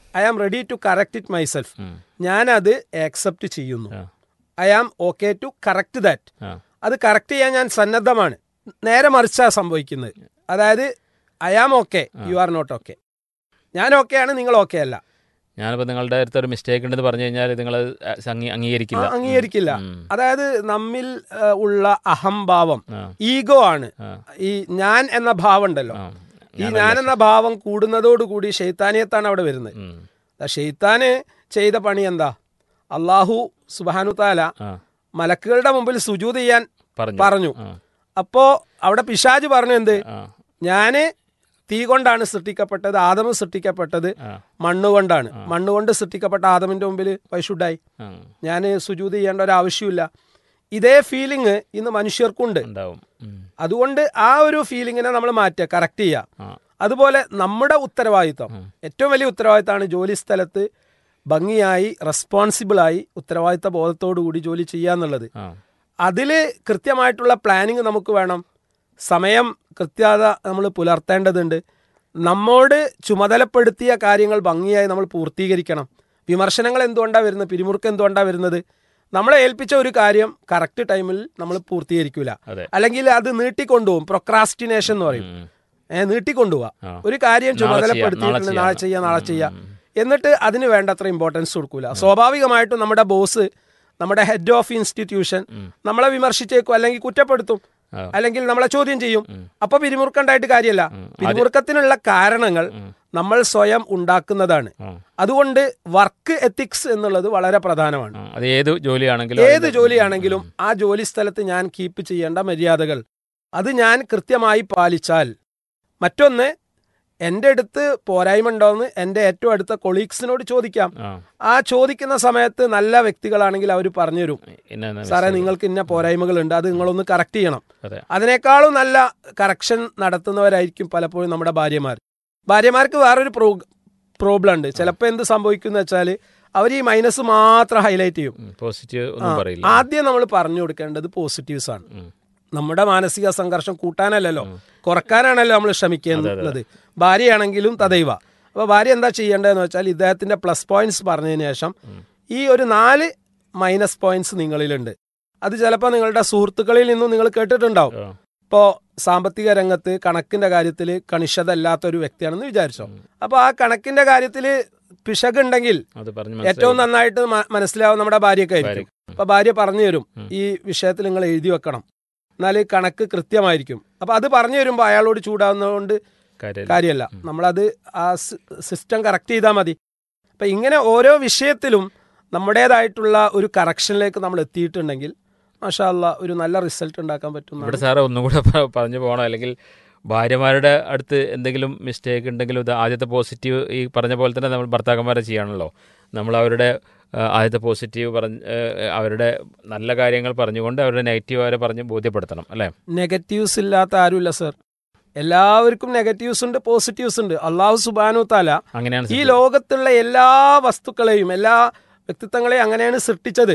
I am ready to correct it myself ഉം. ഞാനത് accept ചെയ്യുന്നു ആ. I am okay to correct that ആ. അത് കറക്റ്റ് ചെയ്യാൻ ഞാൻ സന്നദ്ധമാണ് നേരെ മറിച്ചാണ് സംഭവിക്കുന്നത് അതായത് I am okay you are not okay ഞാൻ ഓക്കെ ആണ് നിങ്ങൾ ഓക്കെ അല്ല ഞാനിപ്പോൾ നിങ്ങളുടെ അടുത്ത് ഒരു മിസ്റ്റേക്ക് ഉണ്ടെന്ന് പറഞ്ഞു കഴിഞ്ഞാൽ നിങ്ങൾ അംഗീകരിക്കില്ല ആ, അംഗീകരിക്കില്ല ഉം. അതായത് നമ്മിൽ ആ, ഉള്ള അഹംഭാവം ആ. ഈഗോ ആണ് ആ. ഈ ഞാൻ എന്ന ഭാവം ഉണ്ടല്ലോ ആ. ഈ ഞാൻ എന്ന ഭാവം കൂടുന്നതോടുകൂടി ഷെയ്ത്താനിയത്താണ് അവിടെ വരുന്നത് ഉം. ആ ഷെയ്ത്താന് ചെയ്ത പണി എന്താ അള്ളാഹു സുബാനു താല ആ. മലക്കുകളുടെ മുമ്പിൽ സുജൂത് ചെയ്യാൻ പറഞ്ഞു പറഞ്ഞു ആ. അപ്പോ അവിടെ പിശാജ് പറഞ്ഞു എന്ത് ആ. ഞാന് തീ കൊണ്ടാണ് സൃഷ്ടിക്കപ്പെട്ടത് ആദമ് സൃഷ്ടിക്കപ്പെട്ടത് ആ. മണ്ണുകൊണ്ടാണ് മണ്ണുകൊണ്ട് സൃഷ്ടിക്കപ്പെട്ട ആദമിന്റെ മുമ്പിൽ വൈഷുഡായി ആ. ഞാൻ സുജൂത് ചെയ്യേണ്ട ഒരു ആവശ്യമില്ല ഇതേ ഫീലിംഗ് ഇന്ന് മനുഷ്യർക്കുണ്ട് ഉണ്ടാവും ഉം. അതുകൊണ്ട് ആ ഒരു ഫീലിങ്ങിനെ നമ്മൾ മാറ്റുക കറക്റ്റ് ചെയ്യുക ആ. അതുപോലെ നമ്മുടെ ഉത്തരവാദിത്തം ഏറ്റവും വലിയ ഉത്തരവാദിത്തമാണ് ജോലി സ്ഥലത്ത് ഭംഗിയായി റെസ്പോൺസിബിളായി ഉത്തരവാദിത്ത ബോധത്തോടു കൂടി ജോലി ചെയ്യുക എന്നുള്ളത് ആ. അതിൽ കൃത്യമായിട്ടുള്ള പ്ലാനിങ് നമുക്ക് വേണം സമയം കൃത്യത നമ്മൾ പുലർത്തേണ്ടതുണ്ട് നമ്മോട് ചുമതലപ്പെടുത്തിയ കാര്യങ്ങൾ ഭംഗിയായി നമ്മൾ പൂർത്തീകരിക്കണം വിമർശനങ്ങൾ എന്തുകൊണ്ടാണ് വരുന്നത് പിരിമുറുക്കം എന്തുകൊണ്ടാണ് വരുന്നത് നമ്മളെ ഏൽപ്പിച്ച ഒരു കാര്യം കറക്റ്റ് ടൈമിൽ നമ്മൾ പൂർത്തീകരിക്കില്ല അതെ അല്ലെങ്കിൽ അത് നീട്ടിക്കൊണ്ടുപോകും പ്രൊക്രാസ്റ്റിനേഷൻ എന്ന് പറയും ഉം. ഏ, നീട്ടിക്കൊണ്ടുപോവാ ആ. ഒരു കാര്യം നാളെ ചെയ്യാം, നാളെ ചുമതലപ്പെടുത്തിയിട്ടുണ്ട് നാളെ ചെയ്യാം. ചെയ്യാം നാളെ ചെയ്യാം എന്നിട്ട് അതിന് വേണ്ടത്ര ഇമ്പോർട്ടൻസ് കൊടുക്കൂല സ്വാഭാവികമായിട്ടും നമ്മുടെ ബോസ് നമ്മുടെ ഹെഡ് ഓഫ് ഇൻസ്റ്റിറ്റ്യൂഷൻ നമ്മളെ വിമർശിച്ചേക്കും അല്ലെങ്കിൽ കുറ്റപ്പെടുത്തും ആ. അല്ലെങ്കിൽ നമ്മളെ ചോദ്യം ചെയ്യും അപ്പൊ പിരിമുറുക്കണ്ടായിട്ട് കാര്യമല്ല പിരിമുറുക്കത്തിനുള്ള കാരണങ്ങൾ നമ്മൾ സ്വയം ഉണ്ടാക്കുന്നതാണ് ആ. അതുകൊണ്ട് വർക്ക് എത്തിക്സ് എന്നുള്ളത് വളരെ പ്രധാനമാണ് ആ. അത് ഏത് ജോലിയാണെങ്കിലും ഏത് ജോലിയാണെങ്കിലും ആ ജോലി സ്ഥലത്ത് ഞാൻ കീപ്പ് ചെയ്യേണ്ട മര്യാദകൾ അത് ഞാൻ കൃത്യമായി പാലിച്ചാൽ മറ്റൊന്ന് എൻ്റെ അടുത്ത് പോരായ്മ ഉണ്ടോയെന്ന് എൻ്റെ ഏറ്റവും അടുത്ത കൊളീഗ്സിനോട് ചോദിക്കാം ആ. ആ ചോദിക്കുന്ന സമയത്ത് നല്ല വ്യക്തികളാണെങ്കിൽ അവർ പറഞ്ഞു തരും ഇന്ന ഇന്ന സാറേ mistake. നിങ്ങൾക്ക് ഇന്ന പോരായ്മകളുണ്ട് അത് നിങ്ങളൊന്ന് കറക്റ്റ് ചെയ്യണം അതെ അതിനേക്കാളും നല്ല കറക്ഷൻ നടത്തുന്നവരായിരിക്കും പലപ്പോഴും നമ്മുടെ ഭാര്യമാർ ഭാര്യമാർക്ക് വേറൊരു പ്രോ പ്രോബ്ലം ഉണ്ട് ചിലപ്പോൾ എന്ത് സംഭവിക്കും എന്ന് വെച്ചാൽ അവർ ഈ മൈനസ് മാത്രം ഹൈലൈറ്റ് ചെയ്യും പോസിറ്റീവ് ഒന്നും പറയില്ല ആദ്യം നമ്മൾ പറഞ്ഞു കൊടുക്കേണ്ടത് പോസിറ്റീവ്സ് ആണ് ഉം. നമ്മുടെ മാനസിക സംഘർഷം കൂട്ടാനല്ലല്ലോ കുറക്കാനാണല്ലോ നമ്മൾ ശ്രമിക്കുന്നത് ഭാര്യയാണെങ്കിലും തദൈവ അപ്പോൾ ഭാര്യ എന്താ ചെയ്യേണ്ടതെന്ന് വെച്ചാൽ ഇദ്ദേഹത്തിന്റെ പ്ലസ് പോയിന്റ്സ് പറഞ്ഞതിന് ശേഷം ഈ ഒരു നാല് മൈനസ് പോയിന്റ്സ് നിങ്ങളിലുണ്ട് അത് ചിലപ്പോൾ നിങ്ങളുടെ സുഹൃത്തുക്കളിൽ നിന്നും നിങ്ങൾ കേട്ടിട്ടുണ്ടാവും ആ. ഇപ്പോൾ സാമ്പത്തിക രംഗത്ത് കണക്കിന്റെ കാര്യത്തിൽ കണിശത ഇല്ലാത്ത ഒരു വ്യക്തിയാണെന്ന് വിചാരിച്ചോ അപ്പോൾ ആ കണക്കിന്റെ കാര്യത്തിൽ പിശകുണ്ടെങ്കിൽ അത് പറഞ്ഞു ഏറ്റവും നന്നായിട്ട് മ- മനസ്സിലാവും നമ്മുടെ ഭാര്യക്കായിരിക്കും അപ്പൊ ഭാര്യ പറഞ്ഞു തരും ഈ വിഷയത്തിൽ നിങ്ങൾ എഴുതി വെക്കണം എന്നാൽ കണക്ക് കൃത്യമായിരിക്കും അപ്പൊ അത് പറഞ്ഞു വരുമ്പോൾ അയാളോട് ചൂടാവുന്നതുകൊണ്ട് കാര്യമില്ല കാര്യമല്ല നമ്മളത് ആ സിസ്റ്റം കറക്റ്റ് ചെയ്താൽ മതി അപ്പൊ ഇങ്ങനെ ഓരോ വിഷയത്തിലും നമ്മുടേതായിട്ടുള്ള ഒരു കറക്ഷനിലേക്ക് നമ്മൾ എത്തിയിട്ടുണ്ടെങ്കിൽ മാഷാ അല്ലാ ഒരു നല്ല റിസൾട്ട് ഉണ്ടാക്കാൻ പറ്റും ഇവിടെ സാറ് ഒന്നും കൂടെ പ- പറഞ്ഞു പോകണം അല്ലെങ്കിൽ ഭാര്യമാരുടെ അടുത്ത് എന്തെങ്കിലും മിസ്റ്റേക്ക് ഉണ്ടെങ്കിലും ഇത് ആദ്യത്തെ പോസിറ്റീവ് ഈ പറഞ്ഞ പോലെ തന്നെ നമ്മൾ ഭർത്താക്കന്മാരെ ചെയ്യണമല്ലോ നമ്മൾ അവരുടെ ആ, ആദ്യത്തെ പോസിറ്റീവ് പറഞ്ഞ് ആ, അവരുടെ നല്ല കാര്യങ്ങൾ പറഞ്ഞുകൊണ്ട് അവരുടെ നെഗറ്റീവ് അവരെ പറഞ്ഞ് ബോധ്യപ്പെടുത്തണം അല്ലേ നെഗറ്റീവ്സ് ഇല്ലാത്ത ആരുമില്ല സർ എല്ലാവർക്കും നെഗറ്റീവ്സ് ഉണ്ട് പോസിറ്റീവ്സ് ഉണ്ട് അള്ളാഹു സുബാനു താല അങ്ങനെയാണ് ഈ സിദ്ധി. ലോകത്തുള്ള എല്ലാ വസ്തുക്കളെയും എല്ലാ വ്യക്തിത്വങ്ങളെയും അങ്ങനെയാണ് സൃഷ്ടിച്ചത്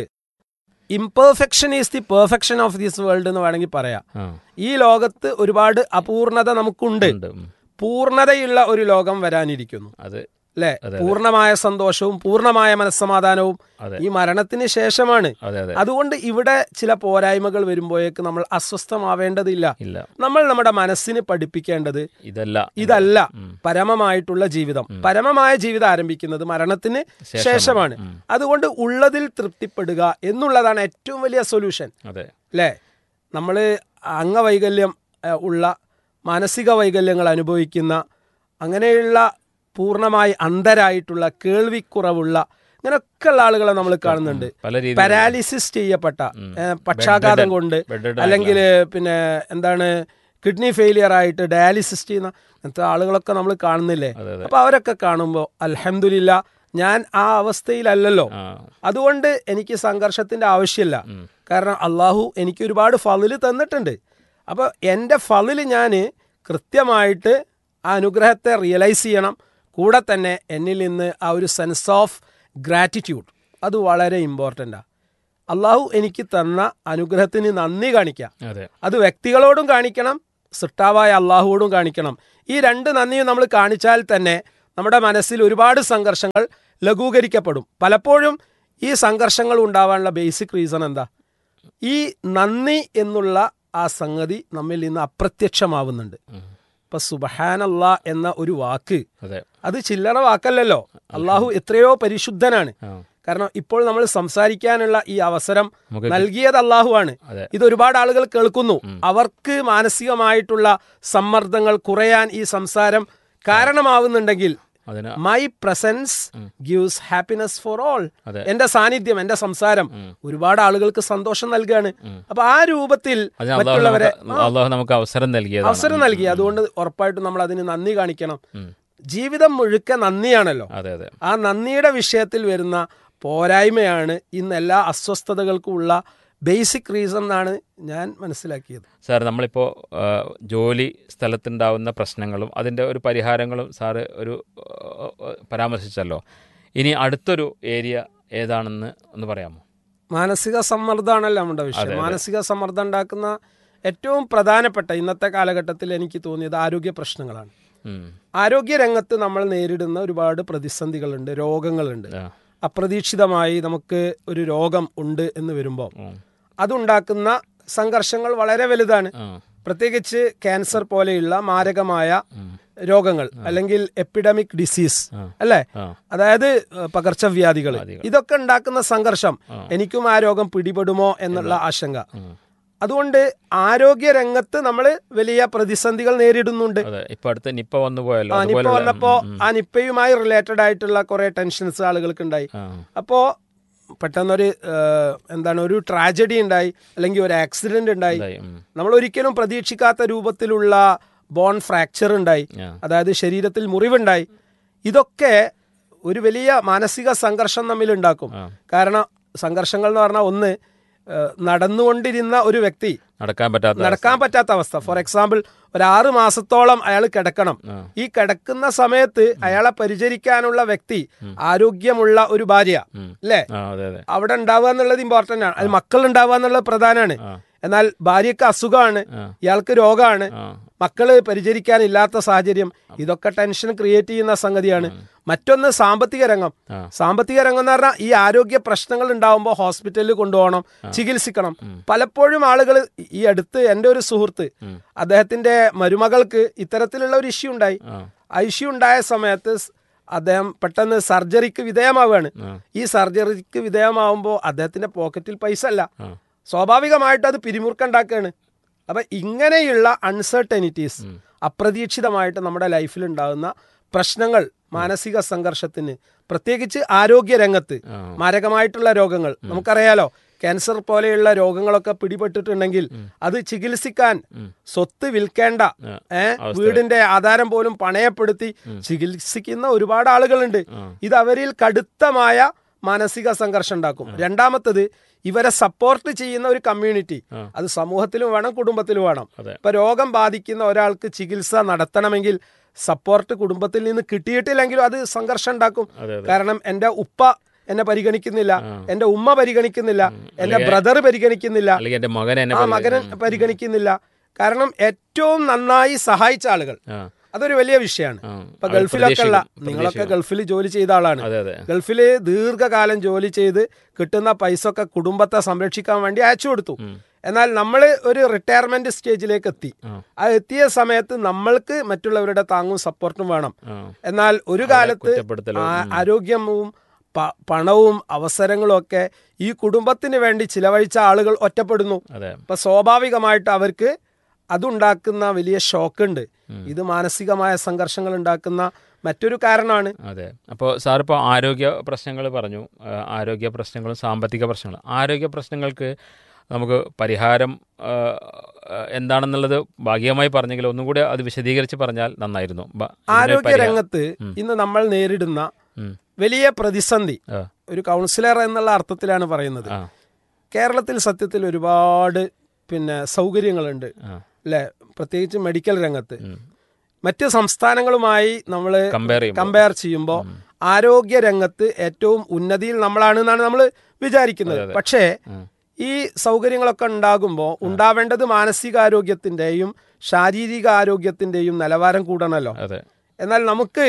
imperfection is the perfection of this world എന്ന് വേണമെങ്കിൽ പറയാം ആ, ഈ ലോകത്ത് ഒരുപാട് അപൂർണത നമുക്കുണ്ട് ഉണ്ട്. ഉം. പൂർണ്ണതയുള്ള ഒരു ലോകം വരാനിരിക്കുന്നു അത് അല്ലെ അതെ. പൂർണ്ണമായ സന്തോഷവും പൂർണ്ണമായ മനസ്സമാധാനവും അതെ. ഈ മരണത്തിന് ശേഷമാണ് അതെ അതെ അതുകൊണ്ട് ഇവിടെ ചില പോരായ്മകൾ വരുമ്പോഴേക്ക് നമ്മൾ അസ്വസ്ഥമാവേണ്ടതില്ല ഇല്ല നമ്മൾ നമ്മുടെ മനസ്സിന് പഠിപ്പിക്കേണ്ടത് ഇതല്ല ഇതല്ല പരമമായിട്ടുള്ള ജീവിതം പരമമായ ജീവിതം ആരംഭിക്കുന്നത് മരണത്തിന് ശേഷമാണ് അതുകൊണ്ട് ഉള്ളതിൽ തൃപ്തിപ്പെടുക എന്നുള്ളതാണ് ഏറ്റവും വലിയ സൊല്യൂഷൻ അതെ അല്ലേ നമ്മൾ അംഗവൈകല്യം ഏഹ്, ഉള്ള മാനസിക വൈകല്യങ്ങൾ അനുഭവിക്കുന്ന അങ്ങനെയുള്ള പൂർണ്ണമായി അന്ധരായിട്ടുള്ള കേൾവിക്കുറവുള്ള ഇങ്ങനെയൊക്കെ ഉള്ള ആളുകളെ നമ്മൾ കാണുന്നുണ്ട് പല രീതിയിൽ പാരാലിസിസ് ചെയ്യപ്പെട്ട ഏഹ്, പക്ഷാഘാതം കൊണ്ട് bedridden അല്ലെങ്കിൽ പിന്നെ എന്താണ് കിഡ്നി ഫെയിലിയർ ആയിട്ട് ഡയാലിസിസ് ചെയ്യുന്ന അങ്ങനത്തെ ആളുകളൊക്കെ നമ്മൾ കാണുന്നില്ലേ അതെ, അതെ. അപ്പൊ അവരൊക്കെ കാണുമ്പോൾ അൽഹംദുലില്ല ഞാൻ ആ അവസ്ഥയിലല്ലല്ലോ ആ അതുകൊണ്ട് എനിക്ക് സംഘർഷത്തിന്റെ ആവശ്യമില്ല കാരണം അള്ളാഹു എനിക്ക് ഒരുപാട് ഫലില് തന്നിട്ടുണ്ട് അപ്പോൾ എൻ്റെ ഫലില് ഞാൻ കൃത്യമായിട്ട് ആ അനുഗ്രഹത്തെ റിയലൈസ് ചെയ്യണം കൂടെ തന്നെ എന്നിൽ നിന്ന് ആ ഒരു സെൻസ് ഓഫ് ഗ്രാറ്റിറ്റ്യൂഡ് അത് വളരെ ഇമ്പോർട്ടൻ്റാണ് അള്ളാഹു എനിക്ക് തന്ന അനുഗ്രഹത്തിന് നന്ദി കാണിക്കാം അതെ അത് വ്യക്തികളോടും കാണിക്കണം സിട്ടാവായ അള്ളാഹുവോടും കാണിക്കണം ഈ രണ്ട് നന്ദിയും നമ്മൾ കാണിച്ചാൽ തന്നെ നമ്മുടെ മനസ്സിൽ ഒരുപാട് സംഘർഷങ്ങൾ ലഘൂകരിക്കപ്പെടും പലപ്പോഴും ഈ സംഘർഷങ്ങൾ ഉണ്ടാവാനുള്ള ബേസിക് റീസൺ എന്താ ഈ നന്ദി എന്നുള്ള ആ സംഗതി നമ്മിൽ നിന്ന് അപ്രത്യക്ഷമാവുന്നുണ്ട് ഉം. ഇപ്പൊ സുബഹാനല്ലാ എന്ന ഒരു വാക്ക് അതെ അത് ചില്ലറ വാക്കല്ലല്ലോ അള്ളാഹു എത്രയോ പരിശുദ്ധനാണ് ആ കാരണം ഇപ്പോൾ നമ്മൾ സംസാരിക്കാനുള്ള ഈ അവസരം നമുക്ക് നൽകിയത് അള്ളാഹുവാണ് അതെ ഇത് ഒരുപാട് ആളുകൾ കേൾക്കുന്നു അവർക്ക് മാനസികമായിട്ടുള്ള സമ്മർദ്ദങ്ങൾ കുറയാൻ ഈ സംസാരം കാരണമാവുന്നുണ്ടെങ്കിൽ അതിന് my presence gives happiness for all അതെ. എന്റെ സാന്നിധ്യം എന്റെ സംസാരം ഒരുപാട് ആളുകൾക്ക് സന്തോഷം നൽകുകയാണ് അപ്പൊ ആ രൂപത്തിൽ അതിന് അള്ളാഹു മറ്റുള്ളവരെ നമുക്ക് അള്ളാഹു നമുക്ക് അവസരം നൽകിയതാണ് അവസരം നൽകി അതുകൊണ്ട് ഉറപ്പായിട്ടും നമ്മൾ അതിന് നന്ദി കാണിക്കണം ഉം. ജീവിതം മുഴുക്ക നന്ദിയാണല്ലോ അതെ അതെ ആ നന്ദിയുടെ വിഷയത്തിൽ വരുന്ന പോരായ്മയാണ് ഇന്ന് എല്ലാ അസ്വസ്ഥതകൾക്കും ഉള്ള ബേസിക് റീസൺ എന്നാണ് ഞാൻ മനസ്സിലാക്കിയത് സാർ നമ്മളിപ്പോൾ ജോലി സ്ഥലത്തുണ്ടാവുന്ന പ്രശ്നങ്ങളും അതിൻ്റെ ഒരു പരിഹാരങ്ങളും സാറ് ഒരു ആ, ആ, പരാമർശിച്ചല്ലോ ഇനി അടുത്തൊരു ഏരിയ ഏതാണെന്ന് ഒന്ന് പറയാമോ മാനസിക സമ്മർദ്ദമാണല്ലോ നമ്മുടെ വിഷയം മാനസിക സമ്മർദ്ദം ഉണ്ടാക്കുന്ന ഏറ്റവും പ്രധാനപ്പെട്ട ഇന്നത്തെ കാലഘട്ടത്തിൽ എനിക്ക് തോന്നിയത് ആരോഗ്യ പ്രശ്നങ്ങളാണ് ഉം. ആരോഗ്യ രംഗത്ത് നമ്മൾ നേരിടുന്ന ഒരുപാട് പ്രതിസന്ധികളുണ്ട് രോഗങ്ങളുണ്ട് ആ. അപ്രതീക്ഷിതമായി നമുക്ക് ഒരു രോഗം ഉണ്ട് എന്ന് വരുമ്പോൾ ഉം. അതുണ്ടാക്കുന്ന സംഘർഷങ്ങൾ വളരെ വലുതാണ് ആ. പ്രത്യേകിച്ച് ക്യാൻസർ പോലെയുള്ള മാരകമായ രോഗങ്ങൾ അല്ലെങ്കിൽ എപ്പിഡമിക് ഡിസീസ് അല്ലേ ആ. അതായത് ഏഹ്, പകർച്ചവ്യാധികൾ ഇതൊക്കെ ഉണ്ടാക്കുന്ന സംഘർഷം എനിക്കും ആ രോഗം പിടിപെടുമോ എന്നുള്ള ആശങ്ക ഉം. അതുകൊണ്ട് ആരോഗ്യ രംഗത്ത് നമ്മൾ വലിയ പ്രതിസന്ധികൾ നേരിടുന്നുണ്ട് അതെ ഇപ്പൊ അടുത്ത് നിപ്പ വന്നു പോയല്ലോ ആ നിപ്പ അതുപോലുള്ള- വന്നപ്പോ ഉം, ഉം. ആ നിപ്പയുമായി റിലേറ്റഡ് ആയിട്ടുള്ള കുറെ ടെൻഷൻസ് ആളുകൾക്ക് ഉണ്ടായി ആ. അപ്പോ പെട്ടെന്നൊരു ഏഹ്, എന്താണ് ഒരു ട്രാജഡി ഉണ്ടായി അല്ലെങ്കിൽ ഒരു ആക്സിഡന്റ് ഉണ്ടായി ഇതായി, ഉം. നമ്മൾ ഒരിക്കലും പ്രതീക്ഷിക്കാത്ത രൂപത്തിലുള്ള ബോൺ ഫ്രാക്ചർ ഉണ്ടായി ആ. അതായത് ശരീരത്തിൽ മുറിവുണ്ടായി ഇതൊക്കെ ഒരു വലിയ മാനസിക സംഘർഷം തമ്മിൽ ഉണ്ടാക്കും ആ. കാരണം സംഘർഷങ്ങൾ എന്ന് പറഞ്ഞാൽ ഒന്ന് ഏഹ്, നടന്നുകൊണ്ടിരുന്ന ഒരു വ്യക്തി നടക്കാൻ പറ്റാത്ത നടക്കാൻ പറ്റാത്ത അവസ്ഥ ഫോർ എക്സാമ്പിൾ ഒരു ആറ് മാസത്തോളം അയാൾ കിടക്കണം ആ. ഈ കിടക്കുന്ന സമയത്ത് അയാളെ പരിചരിക്കാനുള്ള വ്യക്തി ആരോഗ്യമുള്ള ഒരു ഭാര്യ ഉം. അല്ലേ ആ അതെ അതെ അവിടെ ഉണ്ടാവുക എന്നുള്ളത് ഇമ്പോർട്ടന്റ് ആണ് അത് മക്കൾ ഉണ്ടാവുക എന്നുള്ളത് പ്രധാനമാണ് ആ. എന്നാൽ ഭാര്യക്ക് അസുഖമാണ് ആ. ഇയാൾക്ക് രോഗമാണ് ആ മക്കള് പരിചരിക്കാനില്ലാത്ത സാഹചര്യം ഇതൊക്കെ ടെൻഷൻ ക്രിയേറ്റ് ചെയ്യുന്ന സംഗതിയാണ് മറ്റൊന്ന് സാമ്പത്തിക രംഗം ആ. സാമ്പത്തിക രംഗം എന്ന് പറഞ്ഞാൽ ഈ ആരോഗ്യ പ്രശ്നങ്ങൾ ഉണ്ടാവുമ്പോൾ ഹോസ്പിറ്റലിൽ കൊണ്ടുപോകണം ചികിത്സിക്കണം പലപ്പോഴും ആളുകൾ ഈ അടുത്ത് എൻ്റെ ഒരു സുഹൃത്ത് അദ്ദേഹത്തിന്റെ മരുമകൾക്ക് ഇത്തരത്തിലുള്ള ഒരു ഇഷ്യൂ ഉണ്ടായി ആ. ആ ഇഷ്യൂ ഉണ്ടായ സമയത്ത് സ് അദ്ദേഹം പെട്ടെന്ന് സർജറിക്ക് വിധേയമാവുകയാണ് ആ. ഈ സർജറിക്ക് വിധേയമാവുമ്പോൾ അദ്ദേഹത്തിന്റെ പോക്കറ്റിൽ പൈസ അല്ല ആ. സ്വാഭാവികമായിട്ട് അത് പിരിമുറുക്കുണ്ടാക്കുകയാണ് അപ്പൊ ഇങ്ങനെയുള്ള അൺസർട്ടനിറ്റീസ് അപ്രതീക്ഷിതമായിട്ട് നമ്മുടെ ലൈഫിൽ ഉണ്ടാകുന്ന പ്രശ്നങ്ങൾ മാനസിക സംഘർഷത്തിന് പ്രത്യേകിച്ച് ആരോഗ്യ രംഗത്ത് ആ. മാരകമായിട്ടുള്ള രോഗങ്ങൾ നമുക്കറിയാലോ ക്യാൻസർ പോലെയുള്ള രോഗങ്ങളൊക്കെ പിടിപെട്ടിട്ടുണ്ടെങ്കിൽ അത് ചികിത്സിക്കാൻ സ്വത്ത് വിൽക്കേണ്ട ആ. ഏ വീടിന്റെ ആധാരം പോലും പണയപ്പെടുത്തി ചികിത്സിക്കുന്ന ഒരുപാട് ആളുകളുണ്ട് ഇത് അവരിൽ കടുത്തമായ മാനസിക സംഘർഷം ഉണ്ടാക്കും രണ്ടാമത്തത് ഇവരെ സപ്പോർട്ട് ചെയ്യുന്ന ഒരു കമ്മ്യൂണിറ്റി അത് സമൂഹത്തിലും വേണം കുടുംബത്തിലും വേണം അതെ. ഇപ്പൊ രോഗം ബാധിക്കുന്ന ഒരാൾക്ക് ചികിത്സ നടത്തണമെങ്കിൽ സപ്പോർട്ട് കുടുംബത്തിൽ നിന്ന് കിട്ടിയിട്ടില്ലെങ്കിലും അത് സംഘർഷം ഉണ്ടാക്കും അതെ, കാരണം എൻ്റെ ഉപ്പ എന്നെ പരിഗണിക്കുന്നില്ല എൻ്റെ ഉമ്മ പരിഗണിക്കുന്നില്ല എൻ്റെ ബ്രദർ പരിഗണിക്കുന്നില്ല അല്ലെങ്കിൽ എന്റെ മകൻ എന്നെ ആ പരി- മകനെ പരിഗണിക്കുന്നില്ല കാരണം ഏറ്റവും നന്നായി സഹായിച്ച ആളുകൾ ആ. അതൊരു വലിയ വിഷയമാണ് ആ. ഇപ്പൊ അത് ഗൾഫിലൊക്കെ ഉള്ള പ്രതീക്ഷിക്കും, നിങ്ങളൊക്കെ ഗൾഫിൽ ജോലി ചെയ്ത ആളാണ് അതെ അതെ ഗൾഫില് ദീർഘകാലം ജോലി ചെയ്ത് കിട്ടുന്ന പൈസ ഒക്കെ കുടുംബത്തെ സംരക്ഷിക്കാൻ വേണ്ടി അയച്ചു കൊടുത്തു എന്നാൽ നമ്മൾ ഒരു റിട്ടയർമെന്റ് സ്റ്റേജിലേക്ക് എത്തി ആ. ആ എത്തിയ സമയത്ത് നമ്മൾക്ക് മറ്റുള്ളവരുടെ താങ്ങും സപ്പോർട്ടും വേണം ആ. എന്നാൽ ഒരു കാലത്ത് കുറ്റപ്പെടുത്തലും, ആ- ആരോഗ്യവും പ- പണവും അവസരങ്ങളും ഒക്കെ ഈ കുടുംബത്തിന് വേണ്ടി ചിലവഴിച്ച ആളുകൾ ഒറ്റപ്പെടുന്നു അതെ അപ്പൊ സ്വാഭാവികമായിട്ട് അവർക്ക് അതുണ്ടാക്കുന്ന വലിയ ഷോക്കുണ്ട് ഇത് മാനസികമായ സംഘർഷങ്ങൾ ഉണ്ടാക്കുന്ന മറ്റൊരു കാരണമാണ് അതെ അപ്പോൾ സാർ ഇപ്പോൾ ആരോഗ്യ പ്രശ്നങ്ങൾ പറഞ്ഞു ആ, ആരോഗ്യ പ്രശ്നങ്ങളും സാമ്പത്തിക പ്രശ്നങ്ങളും ആരോഗ്യ പ്രശ്നങ്ങൾക്ക് നമുക്ക് പരിഹാരം ആ, ആ, എന്താണെന്നുള്ളത് ഭാഗികമായി പറഞ്ഞെങ്കിൽ ഒന്നും കൂടി അത് വിശദീകരിച്ച് പറഞ്ഞാൽ നന്നായിരുന്നു ബ- ഇതിന് ആരോഗ്യ പരിഹാ- രംഗത്ത് ഇന്ന് നമ്മൾ നേരിടുന്ന ഉം. വലിയ പ്രതിസന്ധി ആ, ഒരു കൗൺസിലർ എന്നുള്ള അർത്ഥത്തിലാണ് പറയുന്നത് ആ, കേരളത്തിൽ സത്യത്തിൽ ഒരുപാട് പിന്നെ സൗകര്യങ്ങളുണ്ട് ആ. അല്ലെ പ്രത്യേകിച്ച് മെഡിക്കൽ രംഗത്ത് ഉം. മറ്റ് സംസ്ഥാനങ്ങളുമായി നമ്മൾ കമ്പയർ ചെയ്യുമ്പോൾ കമ്പയർ ചെയ്യുമ്പോൾ ആരോഗ്യ രംഗത്ത് ഏറ്റവും ഉന്നതിയിൽ നമ്മളാണ് എന്നാണ് നമ്മൾ വിചാരിക്കുന്നത് പക്ഷേ ഉം. ഈ സൗകര്യങ്ങളൊക്കെ ഉണ്ടാകുമ്പോൾ ഉണ്ടാവേണ്ടത് മാനസികാരോഗ്യത്തിന്റെയും ശാരീരിക ആരോഗ്യത്തിന്റെയും നിലവാരം കൂടണമല്ലോ അതെ എന്നാൽ നമുക്ക്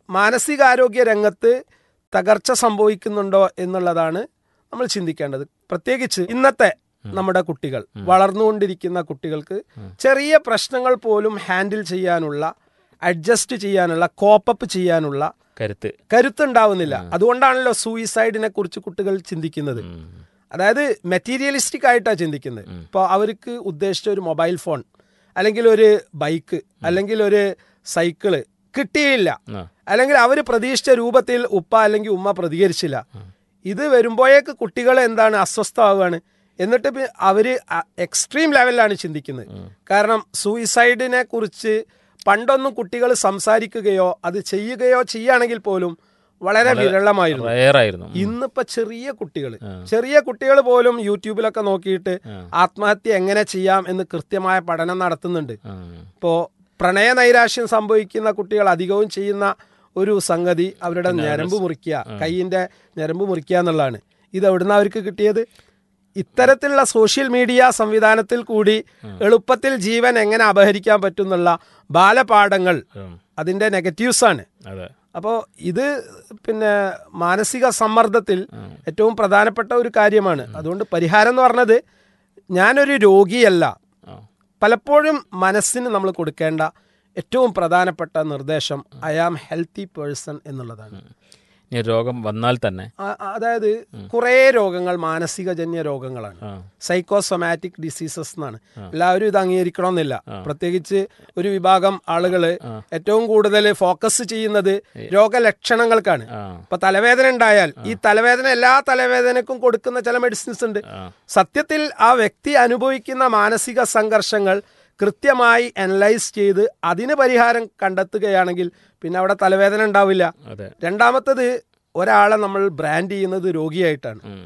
മാനസികാരോഗ്യ രംഗത്ത് തകർച്ച സംഭവിക്കുന്നുണ്ടോ എന്നുള്ളതാണ് നമ്മൾ ചിന്തിക്കേണ്ടത് പ്രത്യേകിച്ച് ഇന്നത്തെ നമ്മുടെ കുട്ടികൾ വളർന്നുകൊണ്ടിരിക്കുന്ന കുട്ടികൾക്ക് ചെറിയ പ്രശ്നങ്ങൾ പോലും ഹാൻഡിൽ ചെയ്യാനുള്ള അഡ്ജസ്റ്റ് ചെയ്യാനുള്ള കോപ്പപ്പ് ചെയ്യാനുള്ള കരുത്ത് കരുത്തുണ്ടാവുന്നില്ല അതുകൊണ്ടാണല്ലോ സൂയിസൈഡിനെ കുറിച്ച് കുട്ടികൾ ചിന്തിക്കുന്നത് ഉം. അതായത് മെറ്റീരിയലിസ്റ്റിക് ആയിട്ടാണ് ചിന്തിക്കുന്നത് ഇപ്പോൾ അവർക്ക് ഉദ്ദേശിച്ച ഒരു മൊബൈൽ ഫോൺ അല്ലെങ്കിൽ ഒരു ബൈക്ക് അല്ലെങ്കിൽ ഒരു സൈക്കിള് കിട്ടിയില്ല ആ. അല്ലെങ്കിൽ അവർ പ്രതീക്ഷിച്ച രൂപത്തിൽ ഉപ്പ അല്ലെങ്കിൽ ഉമ്മ പ്രതികരിച്ചില്ല ഇത് വരുമ്പോഴേക്ക് കുട്ടികൾ എന്താണ് അസ്വസ്ഥമാവുകയാണ് എന്നിട്ട് പി- അവര് എക്സ്ട്രീം ലെവലിലാണ് ചിന്തിക്കുന്നത് കാരണം സൂയിസൈഡിനെ കുറിച്ച് പണ്ടൊന്നും കുട്ടികൾ സംസാരിക്കുകയോ അത് ചെയ്യുകയോ ചെയ്യുകയാണെങ്കിൽ പോലും വളരെ വിരളമായിരുന്നു റയറായിരുന്നു ഇന്നിപ്പോ ചെറിയ കുട്ടികൾ ചെറിയ കുട്ടികൾ പോലും യൂട്യൂബിലൊക്കെ നോക്കിയിട്ട് ആത്മഹത്യ എങ്ങനെ ചെയ്യാം എന്ന് കൃത്യമായ പഠനം നടത്തുന്നുണ്ട് ആ. ഇപ്പോ പ്രണയ നൈരാശ്യം സംഭവിക്കുന്ന കുട്ടികൾ അധികവും ചെയ്യുന്ന ഒരു സംഗതി അവരുടെ ഞരമ്പ് മുറിക്കുക കൈയിന്റെ ഞരമ്പ് മുറിക്കുക എന്നുള്ളതാണ് ഇത് എവിടുന്ന അവർക്ക് കിട്ടിയത് ഇത്തരത്തിലുള്ള സോഷ്യൽ മീഡിയ സംവിധാനത്തിൽ കൂടി എളുപ്പത്തിൽ ജീവൻ എങ്ങനെ അപഹരിക്കാൻ പറ്റുന്നുള്ള ബാലപാഠങ്ങൾ ഉം. അതിന്റെ നെഗറ്റീവ്സ് ആണ് അതെ അപ്പോൾ ഇത് പിന്നെ മാനസിക സമ്മർദ്ദത്തിൽ ഏറ്റവും പ്രധാനപ്പെട്ട ഒരു കാര്യമാണ് അതുകൊണ്ട് പരിഹാരം എന്ന് പറഞ്ഞത് ഞാനൊരു രോഗിയല്ല ആ. പലപ്പോഴും മനസ്സിന് നമ്മൾ കൊടുക്കേണ്ട ഏറ്റവും പ്രധാനപ്പെട്ട നിർദ്ദേശം ഐ ആം ഹെൽത്തി പേഴ്സൺ എന്നുള്ളതാണ് ഇനി രോഗം വന്നാൽ തന്നെ ആ- ആ- അതായത് കുറേ രോഗങ്ങൾ മാനസികജന്യ രോഗങ്ങളാണ് ആ. സൈക്കോസൊമാറ്റിക് ഡിസീസസ് എന്നാണ് എല്ലാവരും ഇത് അംഗീകരിക്കണമെന്നില്ല പ്രത്യേകിച്ച് ഒരു വിഭാഗം ആളുകൾ ഏറ്റവും കൂടുതൽ ഫോക്കസ് ചെയ്യുന്നത് രോഗലക്ഷണങ്ങൾക്കാണ് ആ. ഇപ്പൊ തലവേദന ഉണ്ടായാൽ ഈ തലവേദന എല്ലാ തലവേദനക്കും കൊടുക്കുന്ന ചില മെഡിസിൻസ് ഉണ്ട് ആ. സത്യത്തിൽ ആ വ്യക്തി അനുഭവിക്കുന്ന മാനസിക സംഘർഷങ്ങൾ കൃത്യമായി അനലൈസ് ചെയ്ത് അതിന് പരിഹാരം കണ്ടെത്തുകയാണെങ്കിൽ പിന്നെ അവിടെ തലവേദന ഉണ്ടാവില്ല അതെ രണ്ടാമത്തത് ഒരാളെ നമ്മൾ ബ്രാൻഡ് ചെയ്യുന്നത് രോഗിയായിട്ടാണ് ഉം.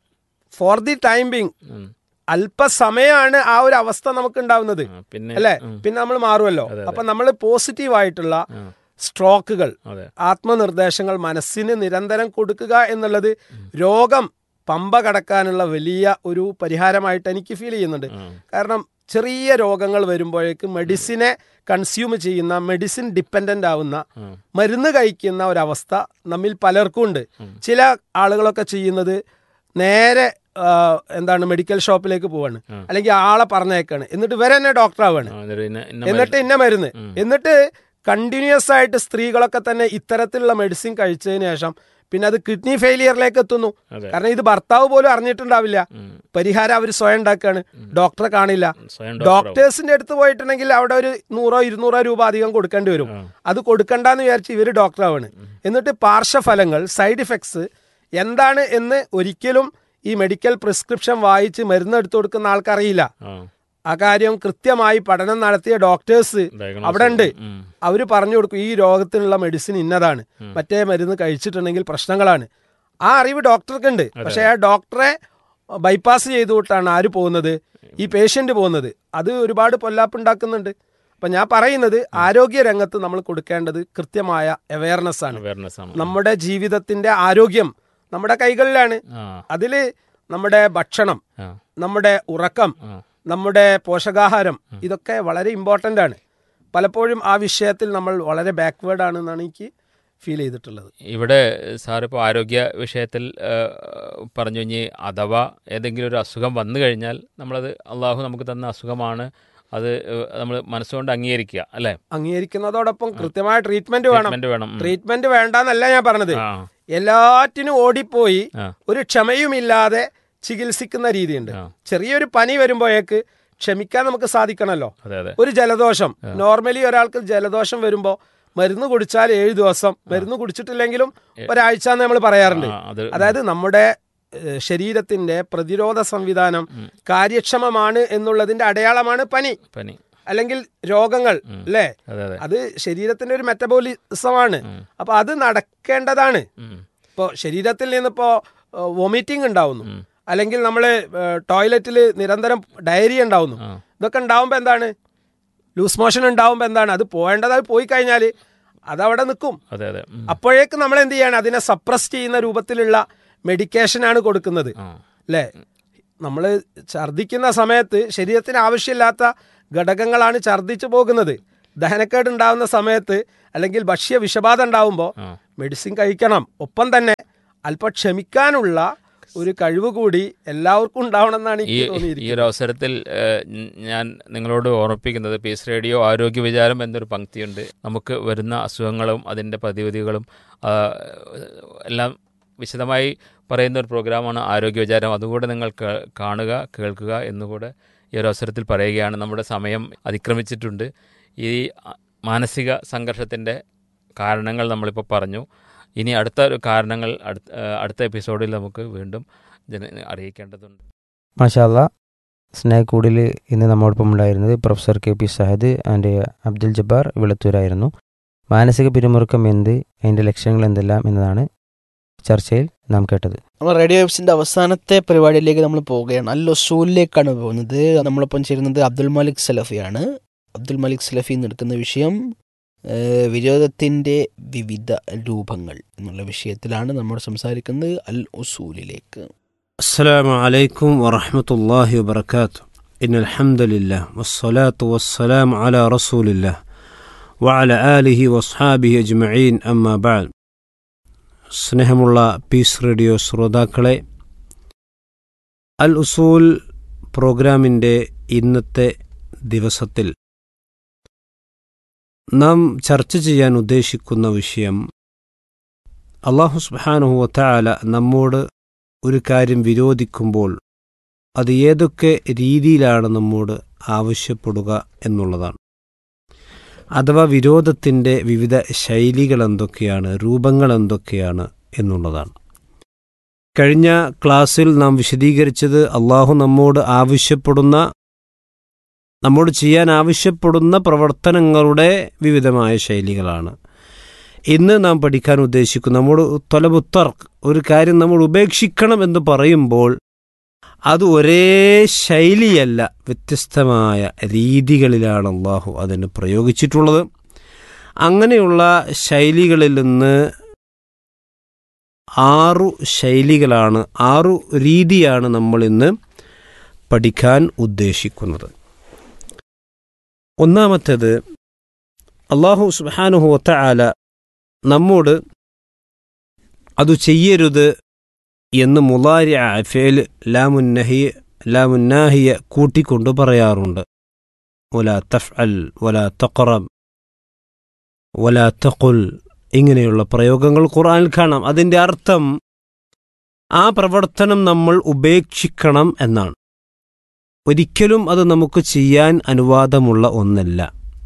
ഫോർ ദി ടൈം ബിങ് ഉം. അല്പസമയമാണ് ആ ഒരു അവസ്ഥ നമുക്ക് ഉണ്ടാവുന്നത് ആ, പിന്നെ അല്ലേ പിന്നെ നമ്മൾ മാറുമല്ലോ അപ്പൊ നമ്മൾ പോസിറ്റീവ് ആയിട്ടുള്ള സ്ട്രോക്കുകൾ അതെ ആത്മനിർദ്ദേശങ്ങൾ മനസ്സിന് നിരന്തരം കൊടുക്കുക എന്നുള്ളത് രോഗം പമ്പ കടക്കാനുള്ള വലിയ ഒരു പരിഹാരമായിട്ട് എനിക്ക് ഫീൽ ചെയ്യുന്നുണ്ട് ഉം. കാരണം ചെറിയ രോഗങ്ങൾ വരുമ്പോഴേക്ക് മെഡിസിനെ കൺസ്യൂം ചെയ്യുന്ന മെഡിസിൻ ഡിപ്പെൻഡൻ്റ് ആവുന്ന ഉം. മരുന്ന് കഴിക്കുന്ന ഒരവസ്ഥ നമ്മിൽ പലർക്കും ഉണ്ട് ചില ആളുകളൊക്കെ ചെയ്യുന്നത് നേരെ ആ, എന്താണ് മെഡിക്കൽ ഷോപ്പിലേക്ക് പോവാണ് അല്ലെങ്കിൽ ആളെ പറഞ്ഞേക്കാണ് എന്നിട്ട് ഇവരെ തന്നെ ഡോക്ടർ ആവാണ് ആ, എന്നിട്ട് ഇന്ന- ഇന്ന എന്നിട്ട് ഇന്ന മരുന്ന് എന്നിട്ട് കണ്ടിന്യൂസ് ആയിട്ട് സ്ത്രീകളൊക്കെ തന്നെ ഇത്തരത്തിലുള്ള മെഡിസിൻ കഴിച്ചതിന് ശേഷം പിന്നെ അത് കിഡ്നി ഫെയിലിയറിലേക്ക് എത്തുന്നു അതെ. കാരണം ഇത് ഭർത്താവ് പോലും അറിഞ്ഞിട്ടുണ്ടാവില്ല ഉം. പരിഹാരം അവർ സ്വയം ഉണ്ടാക്കുകയാണ് ഡോക്ടറെ കാണില്ല സ്വയം ഡോക്ടർ ഡോക്ടേഴ്സിന്റെ അടുത്ത് പോയിട്ടുണ്ടെങ്കിൽ അവിടെ ഒരു നൂറോ ഇരുന്നൂറോ രൂപ അധികം കൊടുക്കേണ്ടി വരും അത് കൊടുക്കണ്ടെന്ന് വിചാരിച്ച് ഇവർ ഡോക്ടറാവാണ് എന്നിട്ട് പാർശ്വഫലങ്ങൾ സൈഡ് ഇഫക്ട്സ് എന്താണ് എന്ന് ഒരിക്കലും ഈ മെഡിക്കൽ പ്രിസ്ക്രിപ്ഷൻ വായിച്ച് മരുന്ന് എടുത്തു കൊടുക്കുന്ന ആൾക്കറിയില്ല ആ ആ കാര്യം കൃത്യമായി പഠനം നടത്തിയ ഡോക്ടേഴ്സ് Diagnose അവിടെ ഉണ്ട് ഉം. അവർ പറഞ്ഞു കൊടുക്കും ഈ രോഗത്തിനുള്ള മെഡിസിൻ ഇന്നതാണ് മറ്റേ മരുന്ന് കഴിച്ചിട്ടുണ്ടെങ്കിൽ പ്രശ്നങ്ങളാണ് ആ അറിവ് ഡോക്ടർക്കുണ്ട് പക്ഷേ ആ ഡോക്ടറെ ബൈപ്പാസ് ചെയ്തുകൊണ്ടാണ് ആര് പോകുന്നത് ഈ പേഷ്യന്റ് പോകുന്നത് അത് ഒരുപാട് പൊല്ലാപ്പുണ്ടാക്കുന്നുണ്ട് അപ്പം ഞാൻ പറയുന്നത് ആരോഗ്യ രംഗത്ത് നമ്മൾ കൊടുക്കേണ്ടത് കൃത്യമായ അവയർനെസ് ആണ് അവയർനെസ് ആണ് നമ്മുടെ ജീവിതത്തിന്റെ ആരോഗ്യം നമ്മുടെ കൈകളിലാണ് ആ അതിൽ നമ്മുടെ ഭക്ഷണം ആ നമ്മുടെ ഉറക്കം ആ. നമ്മുടെ പോഷകാഹാരം ഇതൊക്കെ വളരെ ഇമ്പോർട്ടൻ്റ് ആണ് പലപ്പോഴും ആ വിഷയത്തിൽ നമ്മൾ വളരെ ബാക്ക്വേർഡ് ആണെന്നാണ് എനിക്ക് ഫീൽ ചെയ്തിട്ടുള്ളത് ഇവിടെ സാർ ഇപ്പോൾ ആരോഗ്യ വിഷയത്തിൽ ആ, പറഞ്ഞു കഴിഞ്ഞ് അഥവാ ഏതെങ്കിലും ഒരു അസുഖം വന്നു കഴിഞ്ഞാൽ നമ്മളത് അള്ളാഹു നമുക്ക് തന്ന അസുഖമാണ് അത് നമ്മൾ മനസ്സുകൊണ്ട് അംഗീകരിക്കുക അല്ലേ അംഗീകരിക്കുന്നതോടൊപ്പം കൃത്യമായ ട്രീറ്റ്മെന്റ് വേണം ട്രീറ്റ്മെന്റ് വേണം ഉം. ട്രീറ്റ്മെന്റ് വേണ്ടെന്നല്ല ഞാൻ പറഞ്ഞത് ആ എല്ലാറ്റിനും ഓടിപ്പോയി ആ. ഒരു ക്ഷമയുമില്ലാതെ ചികിത്സിക്കുന്ന രീതിയുണ്ട് ആ. ചെറിയൊരു പനി വരുമ്പോഴേക്ക് ക്ഷമിക്കാൻ നമുക്ക് സാധിക്കണമല്ലോ അതെ അതെ ഒരു ജലദോഷം നോർമലി ഒരാൾക്ക് ജലദോഷം വരുമ്പോൾ മരുന്ന് കുടിച്ചാൽ ഏഴ് ദിവസം മരുന്ന് കുടിച്ചിട്ടില്ലെങ്കിലും ഒരാഴ്ച എന്ന് നമ്മൾ പറയാറുണ്ട് ആ, അത് അതായത് നമ്മുടെ ഏഹ്, ശരീരത്തിന്റെ പ്രതിരോധ സംവിധാനം കാര്യക്ഷമമാണ് എന്നുള്ളതിന്റെ അടയാളമാണ് പനി പനി അല്ലെങ്കിൽ രോഗങ്ങൾ അല്ലേ അതെ അതെ അത് ശരീരത്തിന്റെ ഒരു മെറ്റബോളിസമാണ് അപ്പൊ അത് നടക്കേണ്ടതാണ് ഉം. ഇപ്പോൾ ശരീരത്തിൽ നിന്നിപ്പോ വൊമിറ്റിംഗ് ഉണ്ടാവുന്നു അല്ലെങ്കിൽ നമ്മൾ ടോയ്ലറ്റിൽ നിരന്തരം ഡയറി ഉണ്ടാവുന്നു ആ. ഇതൊക്കെ ഉണ്ടാവുമ്പോൾ എന്താണ് ലൂസ് മോഷൻ ഉണ്ടാവുമ്പോൾ എന്താണ് അത് പോകേണ്ടതായി പോയി കഴിഞ്ഞാൽ അതവിടെ നിൽക്കും അതെ അതെ ഉം. അപ്പോഴേക്ക് നമ്മൾ എന്ത് ചെയ്യാണ് അതിനെ സപ്രസ് ചെയ്യുന്ന രൂപത്തിലുള്ള മെഡിക്കേഷനാണ് കൊടുക്കുന്നത് ആ അല്ലേ നമ്മൾ ഛർദ്ദിക്കുന്ന സമയത്ത് ശരീരത്തിന് ആവശ്യമില്ലാത്ത ഘടകങ്ങളാണ് ഛർദ്ദിച്ചു പോകുന്നത് ദഹനക്കേട് ഉണ്ടാവുന്ന സമയത്ത് അല്ലെങ്കിൽ ഭക്ഷ്യ വിഷബാധ ഉണ്ടാവുമ്പോൾ ആ. മെഡിസിൻ കഴിക്കണം ഒപ്പം തന്നെ അല്പം ക്ഷമിക്കാനുള്ള ഒരു കഴിവ് കൂടി എല്ലാവർക്കും ഉണ്ടാവണമെന്നാണ് ഈ എനിക്ക് ഈ തോന്നിയിരിക്കുന്നത് ഒരു അവസരത്തിൽ ഏഹ്, ഞ- ഞാൻ നിങ്ങളോട് ഓർമ്മിപ്പിക്കുന്നത് പീസ് റേഡിയോ ആരോഗ്യ വിചാരം എന്നൊരു പങ്ക്തിയുണ്ട് നമുക്ക് വരുന്ന അസുഖങ്ങളും അതിൻ്റെ പ്രതിവിധികളും ആ, എല്ലാം വിശദമായി പറയുന്ന ഒരു പ്രോഗ്രാമാണ് ആരോഗ്യ വിചാരം അതുകൂടെ നിങ്ങൾ കേ- കാണുക കേൾക്കുക എന്നുകൂടെ ഈ ഒരു അവസരത്തിൽ പറയുകയാണ് നമ്മുടെ സമയം അതിക്രമിച്ചിട്ടുണ്ട് ഈ അ- മാനസിക സംഘർഷത്തിൻ്റെ കാരണങ്ങൾ നമ്മളിപ്പോൾ പറഞ്ഞു ഇനി അടുത്ത ഒരു കാരണങ്ങൾ അടുത്ത അടുത്ത എപ്പിസോഡിൽ നമുക്ക് വീണ്ടും ജന അറിയിക്കേണ്ടതുണ്ട് മാഷാല്ല സ്നേഹക്കൂടിൽ ഇന്ന് നമ്മോടൊപ്പം ഉണ്ടായിരുന്നത് professor K P Sahad and Abdul Jabbar വിളത്തൂരായിരുന്നു മാനസിക പിരിമുറുക്കം എന്ത് അതിൻ്റെ ലക്ഷ്യങ്ങൾ എന്തെല്ലാം എന്നതാണ് ചർച്ചയിൽ നാം കേട്ടത് നമ്മൾ റേഡിയോ വെബ്സിന്റെ അവസാനത്തെ പരിപാടിയിലേക്ക് നമ്മൾ പോവുകയാണ് അൽ ഒസൂലിലേക്കാണ് പോകുന്നത് നമ്മളൊപ്പം ചേരുന്നത് അബ്ദുൽ മാലിക് സലഫിയാണ് അബ്ദുൽ മാലിക് സലഫി എടുക്കുന്ന വിഷയം ഏഹ്, വിരോധത്തിന്റെ വിവിധ രൂപങ്ങൾ എന്നുള്ള വിഷയത്തിലാണ് നമ്മൾ സംസാരിക്കുന്നത് അൽ ഒസൂലിലേക്ക് السلام عليكم ورحمة الله وبركاته إن الحمد لله والصلاة والسلام على رسول الله وعلى آله وأصحابه أجمعين أما بعد സ്നേഹമുള്ള പീസ് റേഡിയോ ശ്രോതാക്കളെ അൽ ഉസൂൽ പ്രോഗ്രാമിൻ്റെ ഇന്നത്തെ ദിവസത്തിൽ നാം ചർച്ച ചെയ്യാൻ ഉദ്ദേശിക്കുന്ന വിഷയം അള്ളാഹു സുബ്ഹാനഹു വതആല നമ്മോട് ഒരു കാര്യം വിരോധിക്കുമ്പോൾ അത് ഏതൊക്കെ രീതിയിലാണ് നമ്മോട് ആവശ്യപ്പെടുക എന്നുള്ളതാണ് അഥവാ വിരോധത്തിൻ്റെ വിവിധ ശൈലികൾ എന്തൊക്കെയാണ് രൂപങ്ങൾ എന്തൊക്കെയാണ് എന്നുള്ളതാണ് കഴിഞ്ഞ ക്ലാസ്സിൽ നാം വിശദീകരിച്ചത് അള്ളാഹു നമ്മോട് ആവശ്യപ്പെടുന്ന നമ്മോട് ചെയ്യാൻ ആവശ്യപ്പെടുന്ന പ്രവർത്തനങ്ങളുടെ വിവിധമായ ശൈലികളാണ് ഇന്ന് നാം പഠിക്കാൻ ഉദ്ദേശിക്കുന്ന നമ്മോട് തൊലബുത്തർക്ക് ഒരു കാര്യം നമ്മൾ ഉപേക്ഷിക്കണം എന്ന് പറയുമ്പോൾ അത് ഒരേ ശൈലിയല്ല വ്യത്യസ്തമായ രീതികളിലാണ് അള്ളാഹു അതിന് പ്രയോഗിച്ചിട്ടുള്ളത് അങ്ങനെയുള്ള ശൈലികളിൽ നിന്ന് ആറു ശൈലികളാണ് ആറു രീതിയാണ് നമ്മൾ ഇന്ന് പഠിക്കാൻ ഉദ്ദേശിക്കുന്നത് ഒന്നാമത്തേത് അള്ളാഹു സുബാനുഹു ഒത്ത നമ്മോട് അത് ചെയ്യരുത് എന്ന് മുലാരി ഫേൽ ലാമുന്നഹി ലാമുന്നാഹിയ കൂട്ടിക്കൊണ്ട് പറയാറുണ്ട് വല തഫ് അൽ വല തഖറം വല തഖുൽ ഇങ്ങനെയുള്ള പ്രയോഗങ്ങൾ ഖുർആനിൽ കാണാം അതിൻ്റെ അർത്ഥം ആ പ്രവർത്തനം നമ്മൾ ഉപേക്ഷിക്കണം എന്നാണ് ഒരിക്കലും അത് നമുക്ക് ചെയ്യാൻ അനുവാദമുള്ള ഒന്നല്ല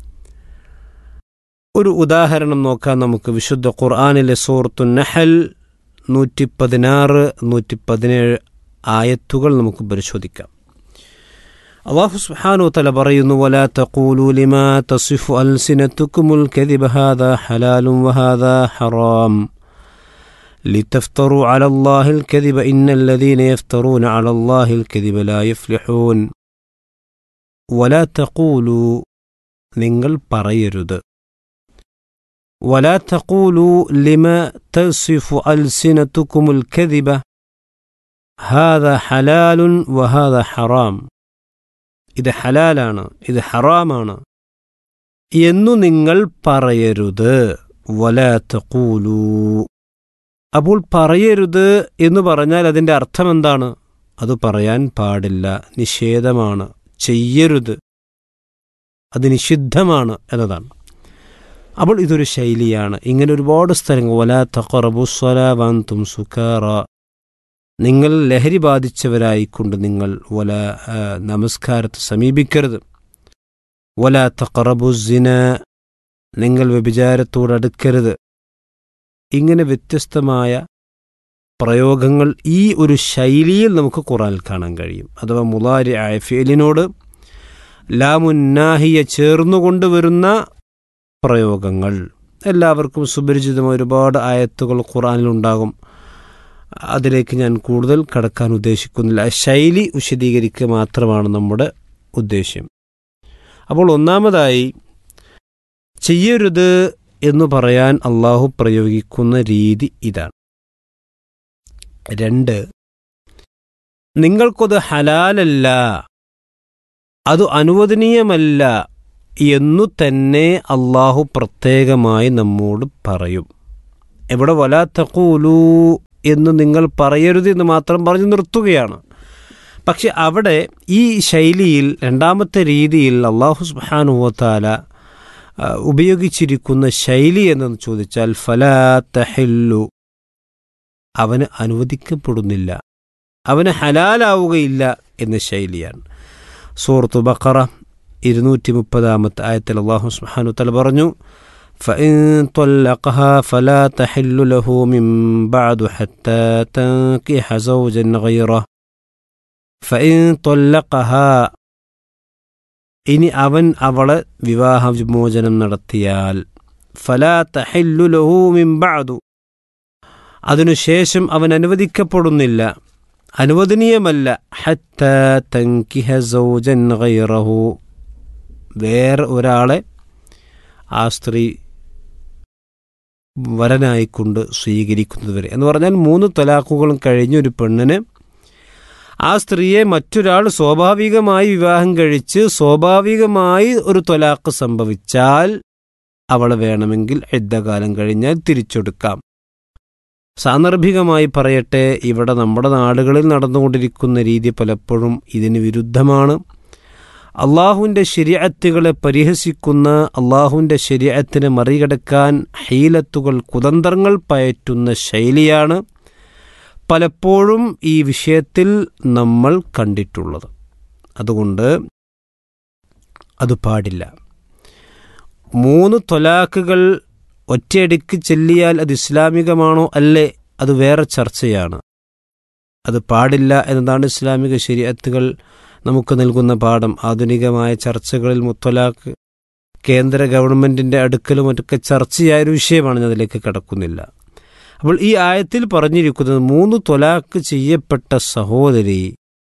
ഒരു ഉദാഹരണം നോക്കാൻ നമുക്ക് വിശുദ്ധ ഖുർആാനിലെ സൂറത്തു നഹൽ നൂറ്റി പതിനാറ് നൂറ്റി പതിനേഴ് ആയത്തുകൾ നമുക്ക് പരിശോധിക്കാം അള്ളാഹു സുബ്ഹാനഹു തല പറയുന്നു വലാ തഖൂലു ലിമാ തസിഫു അൽസിനത്തുക്കുമുൽ കദിബ ഹാദാ ഹലാലും വഹാദാ ഹറാം لتفتروا على الله الكذب إن الذين يفترون على الله الكذب لا يفلحون ولا تقولوا നിങ്ങൾ പറയരുത് ولا تقولوا لما تصف ألسنتكم الكذب هذا حلال وهذا حرام ഇത് ഹലാലാണ് ഇത് ഹറാമാണ് എന്നു നിങ്ങൾ പറയരുത് വല തഖൂലൂ അപ്പോൾ പറയരുത് എന്ന് പറഞ്ഞാൽ അതിൻ്റെ അർത്ഥം എന്താണ് അത് പറയാൻ പാടില്ല നിഷേധമാണ് ചെയ്യരുത് അത് നിഷിദ്ധമാണ് എന്നതാണ് അപ്പോൾ ഇതൊരു ശൈലിയാണ് ഇങ്ങനെ ഒരുപാട് സ്ഥലങ്ങൾ വലാ തഖറബുസ്വലാവാന്തും സുക്കാറ നിങ്ങൾ ലഹരി ബാധിച്ചവരായിക്കൊണ്ട് നിങ്ങൾ വല ആ, നമസ്കാരത്തെ സമീപിക്കരുത് വല തഖറബുസിന നിങ്ങൾ വ്യഭിചാരത്തോടടുക്കരുത് ഇങ്ങനെ വ്യത്യസ്തമായ പ്രയോഗങ്ങൾ ഈ ഒരു ശൈലിയിൽ നമുക്ക് ഖുറാനിൽ കാണാൻ കഴിയും അഥവാ മുലാരി ആയ ഫേലിനോട് ലാമുന്നാഹിയ ചേർന്നുകൊണ്ട് വരുന്ന പ്രയോഗങ്ങൾ എല്ലാവർക്കും സുപരിചിതമായ ഒരുപാട് ആയത്തുകൾ ഖുറാനിലുണ്ടാകും അതിലേക്ക് ഞാൻ കൂടുതൽ കടക്കാൻ ഉദ്ദേശിക്കുന്നില്ല ശൈലി വിശദീകരിക്കുക മാത്രമാണ് നമ്മുടെ ഉദ്ദേശ്യം അപ്പോൾ ഒന്നാമതായി ചെയ്യരുത് എന്ന് പറയാൻ അള്ളാഹു പ്രയോഗിക്കുന്ന രീതി ഇതാണ് രണ്ട് നിങ്ങൾക്കത് ഹലാലല്ല അത് അനുവദനീയമല്ല എന്നു തന്നെ അള്ളാഹു പ്രത്യേകമായി നമ്മോട് പറയും എവിടെ വലാ തഖൂലൂ എന്ന് നിങ്ങൾ പറയരുത് എന്ന് മാത്രം പറഞ്ഞു നിർത്തുകയാണ് പക്ഷെ അവിടെ ഈ ശൈലിയിൽ രണ്ടാമത്തെ രീതിയിൽ അള്ളാഹു സുബാനുവത്താല ഉപയോഗിച്ചിരിക്കുന്ന ശൈലി എന്നു ചോദിച്ചാൽ ഫലാ തഹില്ലു അവന് അനുവദിക്കപ്പെടുന്നില്ല അവന് ഹലാലാവുകയില്ല എന്ന ശൈലിയാണ് സൂറത്തു ബക്കറ ഇരുന്നൂറ്റി മുപ്പതാമത്തെ ആയത്തിൽ അള്ളാഹു സുബ്ഹാനഹു തആല പറഞ്ഞു فإن طلقها فلا تحل له من بعد حتى تنكح زوجا غيره فإن طلقها ഇനി അവൻ അവളെ വിവാഹ വിമോചനം നടത്തിയാൽ ഫലാ തഹില്ലു ലഹു മിൻ ബഅദു അതിനുശേഷം അവൻ അനുവദിക്കപ്പെടുന്നില്ല അനുവദനീയമല്ല ഹത്ത തൻകിഹ സൗജൻ ഗൈറഹു വേറെ ഒരാളെ ആ സ്ത്രീ വരനായിക്കൊണ്ട് സ്വീകരിക്കുന്നതുവരെ എന്ന് പറഞ്ഞാൽ മൂന്ന് തലാഖുകളും കഴിഞ്ഞ ഒരു പെണ്ണിന് ആ സ്ത്രീയെ മറ്റൊരാൾ സ്വാഭാവികമായി വിവാഹം കഴിച്ച് സ്വാഭാവികമായി ഒരു തൊലാഖ് സംഭവിച്ചാൽ അവളെ വേണമെങ്കിൽ യുദ്ധകാലം കഴിഞ്ഞാൽ തിരിച്ചെടുക്കാം സാന്ദർഭികമായി പറയട്ടെ ഇവിടെ നമ്മുടെ നാടുകളിൽ നടന്നുകൊണ്ടിരിക്കുന്ന രീതി പലപ്പോഴും ഇതിന് വിരുദ്ധമാണ് അള്ളാഹുവിൻ്റെ ശരിയത്തുകളെ പരിഹസിക്കുന്ന അള്ളാഹുവിൻ്റെ ശരിയത്തിനെ മറികടക്കാൻ ഹീലത്തുകൾ കുതന്ത്രങ്ങൾ പയറ്റുന്ന ശൈലിയാണ് പലപ്പോഴും ഈ വിഷയത്തിൽ നമ്മൾ കണ്ടിട്ടുള്ളത് അതുകൊണ്ട് അത് പാടില്ല മൂന്ന് തൊലാക്കുകൾ ഒറ്റയടിക്ക് ചെല്ലിയാൽ അത് ഇസ്ലാമികമാണോ അല്ലേ അത് വേറെ ചർച്ചയാണ് അത് പാടില്ല എന്നതാണ് ഇസ്ലാമിക ശരീഅത്തുകൾ നമുക്ക് നൽകുന്ന പാഠം ആധുനികമായ ചർച്ചകളിൽ മുത്തലാഖ് കേന്ദ്ര ഗവൺമെൻറ്റിൻ്റെ അടുക്കലും മറ്റൊക്കെ ചർച്ചയായൊരു വിഷയമാണ് ഞാൻ അതിലേക്ക് കടക്കുന്നില്ല അപ്പോൾ ഈ ആയത്തിൽ പറഞ്ഞിരിക്കുന്നത് മൂന്ന് തൊലാക്ക് ചെയ്യപ്പെട്ട സഹോദരി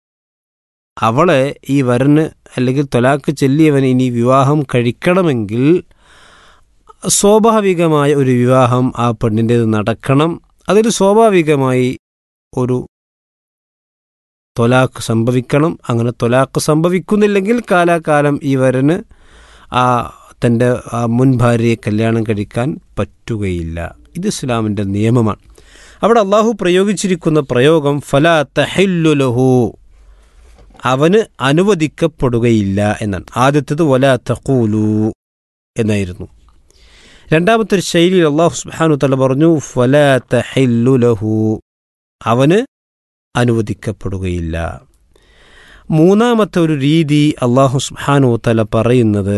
അവളെ ഈ വരന് അല്ലെങ്കിൽ തൊലാക്ക് ചെല്ലിയവൻ ഇനി വിവാഹം കഴിക്കണമെങ്കിൽ സ്വാഭാവികമായ ഒരു വിവാഹം ആ പെണ്ണിൻ്റേത് നടക്കണം അതിൽ സ്വാഭാവികമായി ഒരു തൊലാക്ക് സംഭവിക്കണം അങ്ങനെ തൊലാക്ക് സംഭവിക്കുന്നില്ലെങ്കിൽ കാലാകാലം ഈ വരന് ആ തൻ്റെ ആ മുൻ ഭാര്യയെ കല്യാണം കഴിക്കാൻ പറ്റുകയില്ല ഇത് ഇസ്ലാമിൻ്റെ നിയമമാണ് അവിടെ അള്ളാഹു പ്രയോഗിച്ചിരിക്കുന്ന പ്രയോഗം ഫലാ തഹില്ലുലഹു അവന് അനുവദിക്കപ്പെടുകയില്ല എന്നാണ് ആദ്യത്തേത് വലാ തഖൂലു എന്നായിരുന്നു രണ്ടാമത്തെ ഒരു ശൈലിയിൽ അള്ളാഹു സുബ്ഹാനു തല പറഞ്ഞു ഫലാ തഹില്ലുലഹു അവന് അനുവദിക്കപ്പെടുകയില്ല മൂന്നാമത്തെ ഒരു രീതി അള്ളാഹു സുബ്ഹാനു തല പറയുന്നത്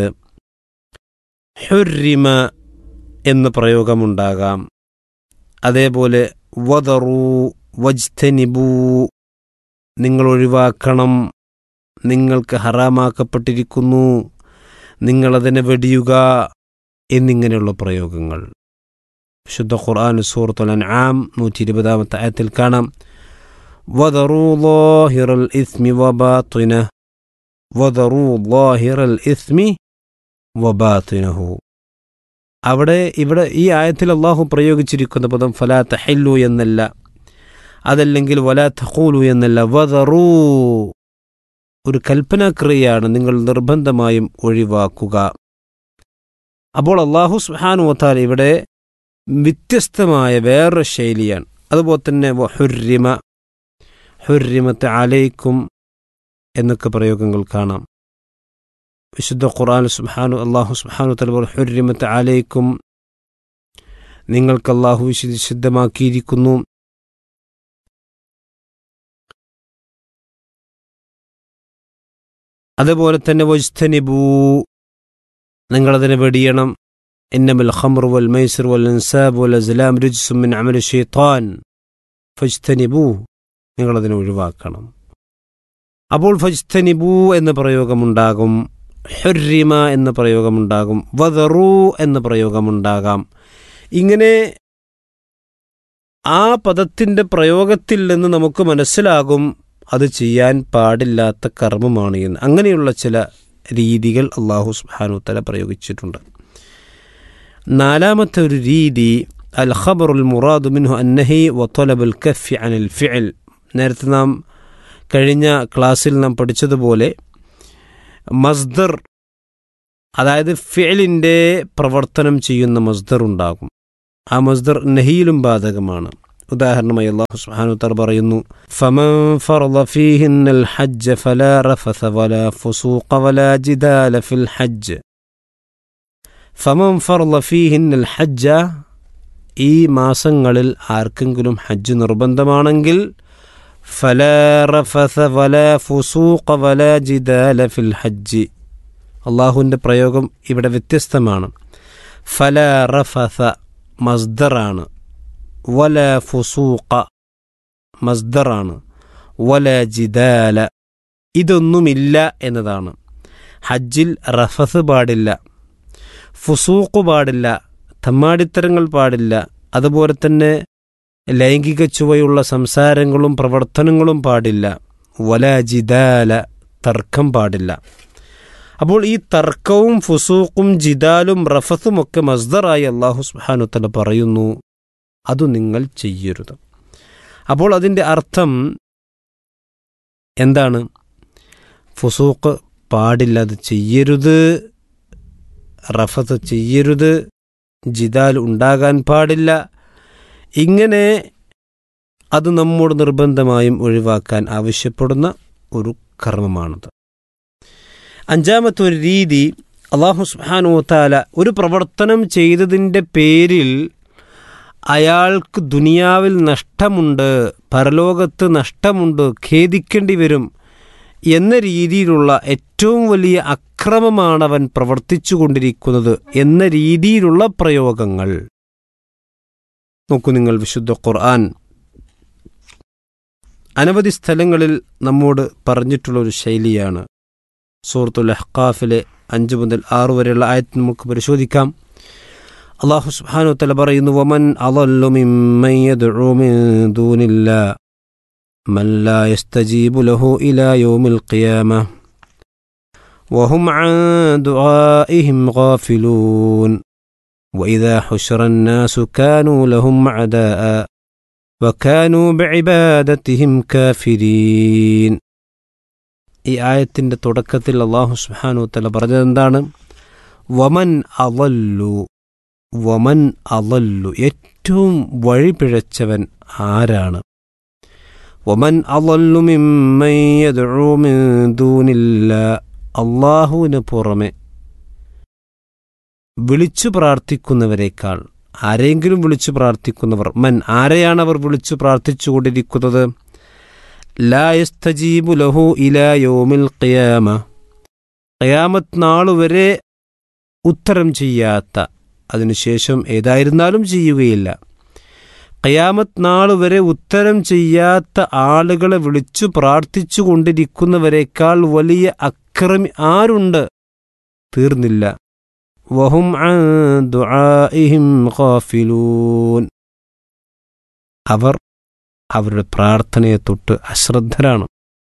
ഹുരിമ എന്ന പ്രയോഗമുണ്ടാകാം അതേപോലെ വദറു വജ്തനിബു നിങ്ങൾ ഒഴിവാക്കണം നിങ്ങൾക്ക് ഹറാമാക്കപ്പെട്ടിരിക്കുന്നു നിങ്ങളതിനെ വെടിയുക എന്നിങ്ങനെയുള്ള പ്രയോഗങ്ങൾ വിശുദ്ധ ഖുർആൻ സൂറത്തുൽ അൻആം നൂറ്റി ഇരുപതാമത്തെ ആയത്തിൽ കാണാം വദറു ലാഹിറൽ ഇസ്മി വബാത്തിന വദറു ലാഹിറൽ ഇസ്മി വബാത്തിനഹു അവിടെ ഇവിടെ ഈ ആയത്തിൽ അള്ളാഹു പ്രയോഗിച്ചിരിക്കുന്ന പദം ഫലാ തഹില്ലു എന്നല്ല അതല്ലെങ്കിൽ വലാ തഖൂലു എന്നല്ല വദറൂ ഒരു കൽപ്പനാക്രിയയാണ് നിങ്ങൾ നിർബന്ധമായും ഒഴിവാക്കുക അപ്പോൾ അള്ളാഹു സുഹാനു വത്താൽ ഇവിടെ വ്യത്യസ്തമായ വേറൊരു ശൈലിയാണ് അതുപോലെ തന്നെ ഹുരിമ ഹുരിമത്തെ അലൈക്കും എന്നൊക്കെ പ്രയോഗങ്ങൾ കാണാം വിശുദ്ധ ഖുർആൻ സുബ്ഹാനു അള്ളാഹു സുബ്ഹാനു തല ഹുരിമത്ത് അലൈക്കും നിങ്ങൾക്ക് അള്ളാഹു വിശുദ്ധമാക്കിയിരിക്കുന്നു അതുപോലെ തന്നെ വജ്തനിബൂ നിങ്ങളതിനെ വെടിയണം ഇന്നമൽ ഖമർ വൽ മൈസർ വൽ അൻസാബ് വൽ അസ്ലാം രുജ്സും മിൻ അമൽ ഷൈത്താൻ ഫജ്തനിബൂ നിങ്ങളതിനെ ഒഴിവാക്കണം അപ്പോൾ ഫജ്തനിബൂ എന്ന പ്രയോഗമുണ്ടാകും ഹുരിമ എന്ന പ്രയോഗമുണ്ടാകും വദറു എന്ന പ്രയോഗമുണ്ടാകാം ഇങ്ങനെ ആ പദത്തിൻ്റെ പ്രയോഗത്തിൽ നിന്ന് നമുക്ക് മനസ്സിലാകും അത് ചെയ്യാൻ പാടില്ലാത്ത കർമ്മമാണ് എന്ന് അങ്ങനെയുള്ള ചില രീതികൾ അള്ളാഹു സുബ്ഹാനു തല പ്രയോഗിച്ചിട്ടുണ്ട് നാലാമത്തെ ഒരു രീതി അൽ ഖബറുൽ മുറാദു മിൻഹു അന്നഹി വത്തലബുൽ കഫി അനിൽ ഫിഅൽ നേരത്തെ നാം കഴിഞ്ഞ ക്ലാസ്സിൽ നാം പഠിച്ചതുപോലെ മസ്ദർ അതായത് ഫിലിൻ്റെ പ്രവർത്തനം ചെയ്യുന്ന മസ്ദർ ഉണ്ടാകും ആ മസ്ദർ നഹിയിലും ബാധകമാണ് ഉദാഹരണമായി അള്ളാഹു സുബ്ഹാനഹു തആല പറയുന്നു ഫമൻ ഫറള ഫീഹിന്നൽ ഹജ്ജ ഫലാ റഫസ വലാ ഫുസൂഖ വലാ ജിദാല ഫിൽ ഹജ്ജ് ഫമൻ ഫറള ഫീഹിന്നൽ ഹജ്ജ ഈ മാസങ്ങളിൽ ആർക്കെങ്കിലും ഹജ്ജ് നിർബന്ധമാണെങ്കിൽ ഫലാ റഫസ വലാ ഫുസൂഖ വലാ ജിദാല ഫിൽ ഹജ്ജ് അള്ളാഹുവിൻ്റെ പ്രയോഗം ഇവിടെ വ്യത്യസ്തമാണ് ഫല റഫസ മസ്ദറാണ് വല ഫുസൂഖ മസ്ദറാണ് വല ജിദാല ഇതൊന്നുമില്ല എന്നതാണ് ഹജ്ജിൽ റഫസ് പാടില്ല ഫുസൂഖ് പാടില്ല തമ്മാടിത്തരങ്ങൾ പാടില്ല അതുപോലെ തന്നെ ലൈംഗിക ചുവയുള്ള സംസാരങ്ങളും പ്രവർത്തനങ്ങളും പാടില്ല വല ജിദാല തർക്കം പാടില്ല അപ്പോൾ ഈ തർക്കവും ഫുസൂഖും ജിദാലും റഫത്തും ഒക്കെ മസ്ദറായി അള്ളാഹു സുബാനുത്തല പറയുന്നു അത് നിങ്ങൾ ചെയ്യരുത് അപ്പോൾ അതിൻ്റെ അർത്ഥം എന്താണ് ഫുസൂഖ് പാടില്ല അത് ചെയ്യരുത് റഫത്ത് ചെയ്യരുത് ജിദാൽ ഉണ്ടാകാൻ പാടില്ല ഇങ്ങനെ അത് നമ്മോട് നിർബന്ധമായും ഒഴിവാക്കാൻ ആവശ്യപ്പെടുന്ന ഒരു കർമ്മമാണത് അഞ്ചാമത്തെ ഒരു രീതി അള്ളാഹു സുബാനുത്താല ഒരു പ്രവർത്തനം ചെയ്തതിൻ്റെ പേരിൽ അയാൾക്ക് ദുനിയാവിൽ നഷ്ടമുണ്ട് പരലോകത്ത് നഷ്ടമുണ്ട് ഖേദിക്കേണ്ടി വരും എന്ന രീതിയിലുള്ള ഏറ്റവും വലിയ അക്രമമാണ് അവൻ പ്രവർത്തിച്ചു കൊണ്ടിരിക്കുന്നത് എന്ന രീതിയിലുള്ള പ്രയോഗങ്ങൾ നോക്കൂ നിങ്ങൾ വിശുദ്ധ ഖുർആൻ അനവധി സ്ഥലങ്ങളിൽ നമ്മോട് പറഞ്ഞിട്ടുള്ള ഒരു ശൈലിയാണ് സൂറത്തുൽ അഹ്കാഫിലെ അഞ്ച് മുതൽ ആറ് വരെയുള്ള ആയത്ത് നമുക്ക് പരിശോധിക്കാം അള്ളാഹു സുബ്ഹാനു തല പറയുന്നു വമൻ അളല്ലു മിമ്മൻ യദ്ഉ മിൻ ദൂനില്ലാ മൻ ലാ യസ്തജീബു ലഹു ഇലാ യൗമിൽ ഖിയാമ وهم عن دعائهم غافلون وإذا حشر الناس كانوا لهم أعداء وكانوا بعبادتهم كافرين ഈ ആയത്തിൻ്റെ തുടക്കത്തിൽ അള്ളാഹു സുഹാനു തല പറഞ്ഞത് എന്താണ് വമൻ അവല്ലു വമൻ അവല്ലു ഏറ്റവും വഴിപിഴച്ചവൻ ആരാണ് വമൻ അവല്ലു ദൂനില്ല അള്ളാഹുവിന് പുറമെ വിളിച്ചു പ്രാർത്ഥിക്കുന്നവരെക്കാൾ ആരെങ്കിലും വിളിച്ചു പ്രാർത്ഥിക്കുന്നവർ മൻ ആരെയാണ് അവർ വിളിച്ചു പ്രാർത്ഥിച്ചുകൊണ്ടിരിക്കുന്നത് ലാ യസ്തജീബു ലഹു ഇലാ യോമിൽ ഖിയാമ ഖിയാമത്ത് നാളുവരെ ഉത്തരം ചെയ്യാത്ത അതിനുശേഷം ഏതായിരുന്നാലും ചെയ്യുകയില്ല ഖിയാമത്ത് നാളുവരെ ഉത്തരം ചെയ്യാത്ത ആളുകളെ വിളിച്ചു പ്രാർത്ഥിച്ചു കൊണ്ടിരിക്കുന്നവരെക്കാൾ വലിയ അക്രമി ആരുണ്ട് തീർന്നില്ല വഹും അൻ ദുആഇഹിം ഖാഫിലൂൻ അവർ അവരുടെ പ്രാർത്ഥനയെ തൊട്ട് അശ്രദ്ധരാണ്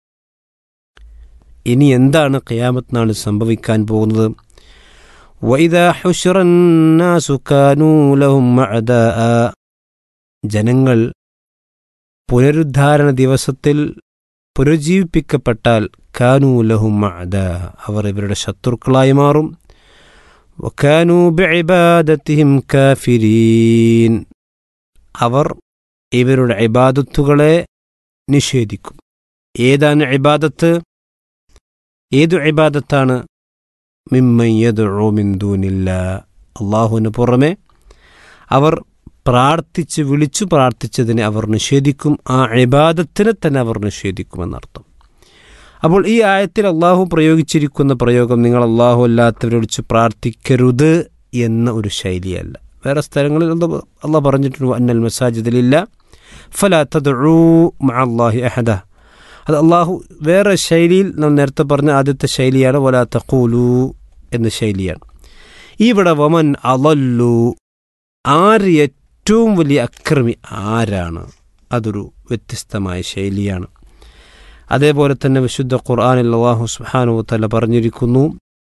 ഇനി എന്താണ് ഖിയാമത്ത് നാൾ സംഭവിക്കാൻ പോകുന്നത് വൈദാ ഹുശ്റന്നാസു കാനൂ ലഹും അഅദാഅ ജനങ്ങൾ പുനരുദ്ധാരണ ദിവസത്തിൽ പുനരുജ്ജീവിപ്പിക്കപ്പെട്ടാൽ കാനൂ ലഹും അഅദാ അവർ ഇവരുടെ ശത്രുക്കളായി മാറും വക്കാനൂ ബിഇബാദത്തിഹിം കാഫിരീൻ അവർ ഇവരുടെ ഇബാദത്തുകളെ നിഷേധിക്കും ഏതാണ് ഇബാദത്ത് ഏതു ഇബാദത്താണ് മിമ്മയ്യദൂമിന്ദൂനില്ല അള്ളാഹുവിന് പുറമെ അവർ പ്രാർത്ഥിച്ച് വിളിച്ചു പ്രാർത്ഥിച്ചതിനെ അവർ നിഷേധിക്കും ആ ഇബാദത്തിനെ തന്നെ അവർ നിഷേധിക്കുമെന്നർത്ഥം അപ്പോൾ ഈ ആയത്തിൽ അള്ളാഹു പ്രയോഗിച്ചിരിക്കുന്ന പ്രയോഗം നിങ്ങൾ അള്ളാഹു അല്ലാത്തവരെ വിളിച്ച് പ്രാർത്ഥിക്കരുത് എന്ന ഒരു ശൈലിയല്ല വേറെ സ്ഥലങ്ങളിൽ അള്ളാഹ് പറഞ്ഞിട്ടുണ്ട് അന്നൽ മസാജിദിലില്ല ഫലാ തദ്ഉ മഅല്ലാഹി അഹദ അത് അള്ളാഹു വേറെ ശൈലിയിൽ നാം നേരത്തെ പറഞ്ഞ ആദ്യത്തെ ശൈലിയാണ് വലാ തഖൂലു എന്ന ശൈലിയാണ് ഇവിടെ വമൻ അലല്ലു ആര് ഏറ്റവും വലിയ അക്രമി ആരാണ് അതൊരു വ്യത്യസ്തമായ ശൈലിയാണ് അതേപോലെ തന്നെ വിശുദ്ധ ഖുർആാനിൽ അള്ളാഹു സുഹാനു തല പറഞ്ഞിരിക്കുന്നു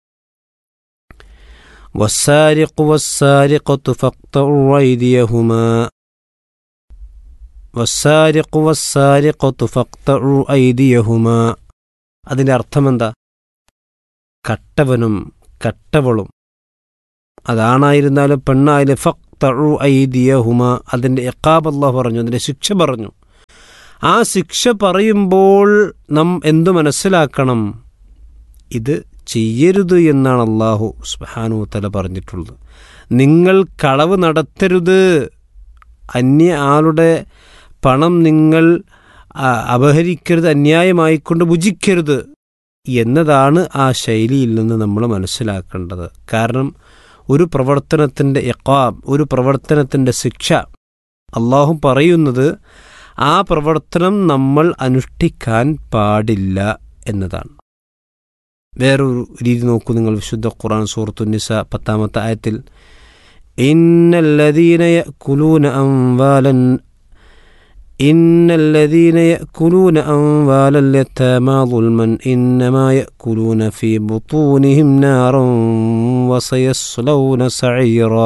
والسارق والسارقة فاقطعوا أيديهما والسارق والسارقة فاقطعوا أيديهما അതിൻ്റെ അർത്ഥമെന്താ കട്ടവനും കട്ടവളും അതാണായിരുന്നാലും പെണ്ണായാലും ഫക്തഴു ഐദിയഹുമ അതിൻ്റെ എക്കാബ് അള്ളാഹു പറഞ്ഞു അതിൻ്റെ ശിക്ഷ പറഞ്ഞു ആ ശിക്ഷ പറയുമ്പോൾ നാം എന്തു മനസ്സിലാക്കണം ഇത് ചെയ്യരുത് എന്നാണ് അള്ളാഹു സുബ്ഹാനഹു തല പറഞ്ഞിട്ടുള്ളത് നിങ്ങൾ കളവ് നടത്തരുത് അന്യ ആളുടെ പണം നിങ്ങൾ ആ, അപഹരിക്കരുത് അന്യായമായിക്കൊണ്ട് ഭുജിക്കരുത് എന്നതാണ് ആ ശൈലിയിൽ നിന്ന് നമ്മൾ മനസ്സിലാക്കേണ്ടത് കാരണം ഒരു പ്രവർത്തനത്തിൻ്റെ എക്കാബ് ഒരു പ്രവർത്തനത്തിൻ്റെ ശിക്ഷ അള്ളാഹു പറയുന്നത് ആ പ്രവർത്തനം നമ്മൾ അനുഷ്ഠിക്കാൻ പാടില്ല എന്നതാണ് വേറൊരു രീതി നോക്കൂ നിങ്ങൾ വിശുദ്ധ ഖുർആൻ സൂറത്തുനിസ പത്താമത്തെ ആയത്തിൽ ഇന്നല്ലദീന യഅ്കുലൂന അംവാലൻ إن الذين يأكلون أموال اليتامى ظلما إنما يأكلون في بطونهم نارا وسيصلون سعيرا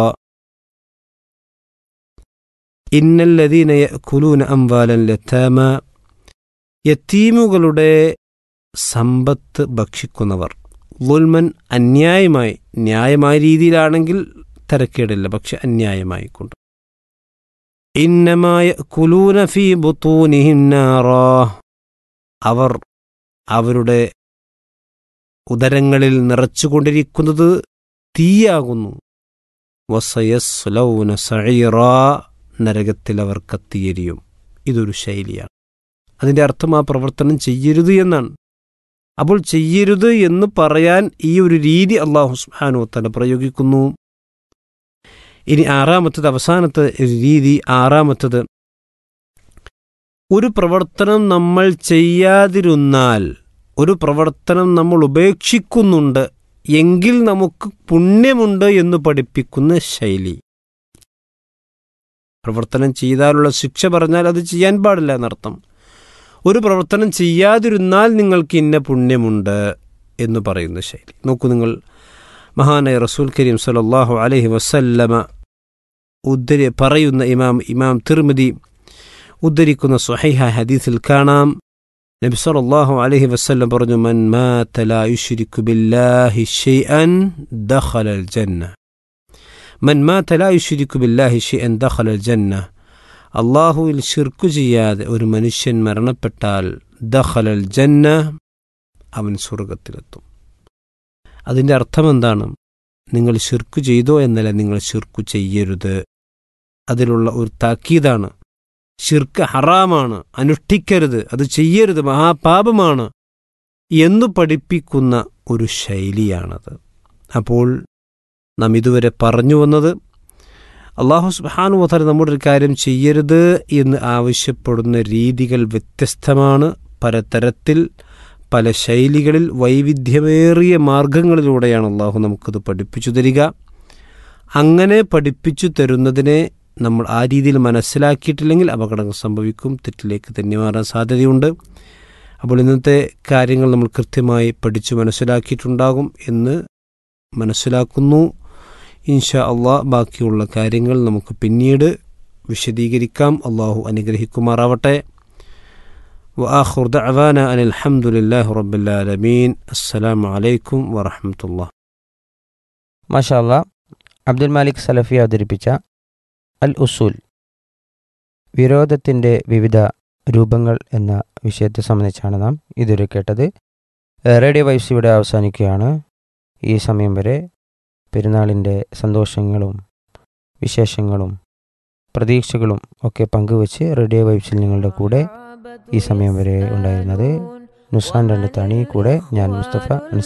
إن الذين يأكلون أموال اليتامى യത്തീമുകളുടെ സമ്പത്ത് ഭക്ഷിക്കുന്നവർ ലുൽമൻ അന്യായമായി ന്യായമായ രീതിയിലാണെങ്കിൽ തരക്കേടില്ല പക്ഷെ അന്യായമായി കൊണ്ട് ഇന്നമായ കുലൂന ഫി ബുത്തൂനിഹിന്നാറ അവർ അവരുടെ ഉദരങ്ങളിൽ നിറച്ചുകൊണ്ടിരിക്കുന്നത് തീയാകുന്നു വസയസ്ലൗന സഴീറ നരകത്തിൽ അവർ കത്തിയെരിയും ഇതൊരു ശൈലിയാണ് അതിൻ്റെ അർത്ഥം ആ പ്രവർത്തനം ചെയ്യരുത് എന്നാണ് അപ്പോൾ ചെയ്യരുത് എന്ന് പറയാൻ ഈ ഒരു രീതി അള്ളാഹു സുബ്ഹാനഹു തല പ്രയോഗിക്കുന്നു ഇനി ആറാമത്തത് അവസാനത്തെ ഒരു രീതി ആറാമത്തത് ഒരു പ്രവർത്തനം നമ്മൾ ചെയ്യാതിരുന്നാൽ ഒരു പ്രവർത്തനം നമ്മൾ ഉപേക്ഷിക്കുന്നുണ്ട് എങ്കിൽ നമുക്ക് പുണ്യമുണ്ട് എന്ന് പഠിപ്പിക്കുന്ന ശൈലി പ്രവർത്തനം ചെയ്താലുള്ള ശിക്ഷ പറഞ്ഞാൽ അത് ചെയ്യാൻ പാടില്ല എന്നർത്ഥം ഒരു പ്രവർത്തനം ചെയ്യാതിരുന്നാൽ നിങ്ങൾക്ക് ഇന്ന പുണ്യമുണ്ട് എന്ന് പറയുന്ന ശൈലി നോക്കൂ നിങ്ങൾ മഹാനായ റസൂൽ കരീം സല്ലല്ലാഹു അലൈഹി വസല്ലമ ഉദ്ധരി പറയുന്ന ഇമാം ഇമാം തിർമിതി ഉദ്ധരിക്കുന്ന സ്വഹൈഹ ഹദീസിൽ കാണാം നബി സല്ലല്ലാഹു അലൈഹി വസല്ലം പറഞ്ഞു മൻ മാത ലാ യുശ്രികു ബില്ലാഹി ഷൈഅൻ ദഖലൽ ജന്ന മൻ മാത ലാ യുശ്രികു ബില്ലാഹി ഷൈഅൻ ദഖലൽ ജന്ന അള്ളാഹുവിൽ ഷിർക്കു ചെയ്യാതെ ഒരു മനുഷ്യൻ മരണപ്പെട്ടാൽ ദഖലൽ ജന്ന അവൻ സ്വർഗത്തിലെത്തും അതിൻ്റെ അർത്ഥം എന്താണ് നിങ്ങൾ ഷിർക്കു ചെയ്തോ എന്നല്ല നിങ്ങൾ ഷിർക്കു ചെയ്യരുത് അതിലുള്ള ഒരു താക്കീതാണ് ഷിർക്ക് ഹറാമാണ് അനുഷ്ഠിക്കരുത് അത് ചെയ്യരുത് മഹാപാപമാണ് എന്നു പഠിപ്പിക്കുന്ന ഒരു ശൈലിയാണത് അപ്പോൾ നാം ഇതുവരെ പറഞ്ഞു വന്നത് അള്ളാഹു സുബാനുവതർ നമ്മുടെ ഒരു കാര്യം ചെയ്യരുത് എന്ന് ആവശ്യപ്പെടുന്ന രീതികൾ വ്യത്യസ്തമാണ് പലതരത്തിൽ പല ശൈലികളിൽ വൈവിധ്യമേറിയ മാർഗങ്ങളിലൂടെയാണ് അള്ളാഹു നമുക്കത് പഠിപ്പിച്ചു തരിക അങ്ങനെ പഠിപ്പിച്ചു തരുന്നതിനെ നമ്മൾ ആ രീതിയിൽ മനസ്സിലാക്കിയിട്ടില്ലെങ്കിൽ അപകടങ്ങൾ സംഭവിക്കും തെറ്റിലേക്ക് തന്നെ മാറാൻ സാധ്യതയുണ്ട് അപ്പോൾ ഇന്നത്തെ കാര്യങ്ങൾ നമ്മൾ കൃത്യമായി പഠിച്ചു മനസ്സിലാക്കിയിട്ടുണ്ടാകും എന്ന് മനസ്സിലാക്കുന്നു ഇൻഷാ അള്ളാഹ് ബാക്കിയുള്ള കാര്യങ്ങൾ നമുക്ക് പിന്നീട് വിശദീകരിക്കാം അള്ളാഹു അനുഗ്രഹിക്കുമാറാവട്ടെ وآخر دعوانا أن الحمد لله رب العالمين السلام عليكم ورحمة الله മാഷാല്ല അബ്ദുൽ മാലിക് സലഫി അവതരിപ്പിച്ച അൽ ഉസൂൽ വിരോധത്തിൻ്റെ വിവിധ രൂപങ്ങൾ എന്ന വിഷയത്തെ സംബന്ധിച്ചാണ് നാം ഇതുവരെ കേട്ടത് ഏഹ് റേഡിയോ വൈബ്സ് ഇവിടെ അവസാനിക്കുകയാണ് ഈ സമയം വരെ പെരുന്നാളിൻ്റെ സന്തോഷങ്ങളും വിശേഷങ്ങളും പ്രതീക്ഷകളും ഒക്കെ പങ്കുവച്ച് റേഡിയോ വൈബ്സിൽ നിങ്ങളുടെ കൂടെ ഈ സമയം വരെ ഉണ്ടായിരുന്നത് നുസാൻ രണ്ടത്താണി കൂടെ ഞാൻ മുസ്തഫ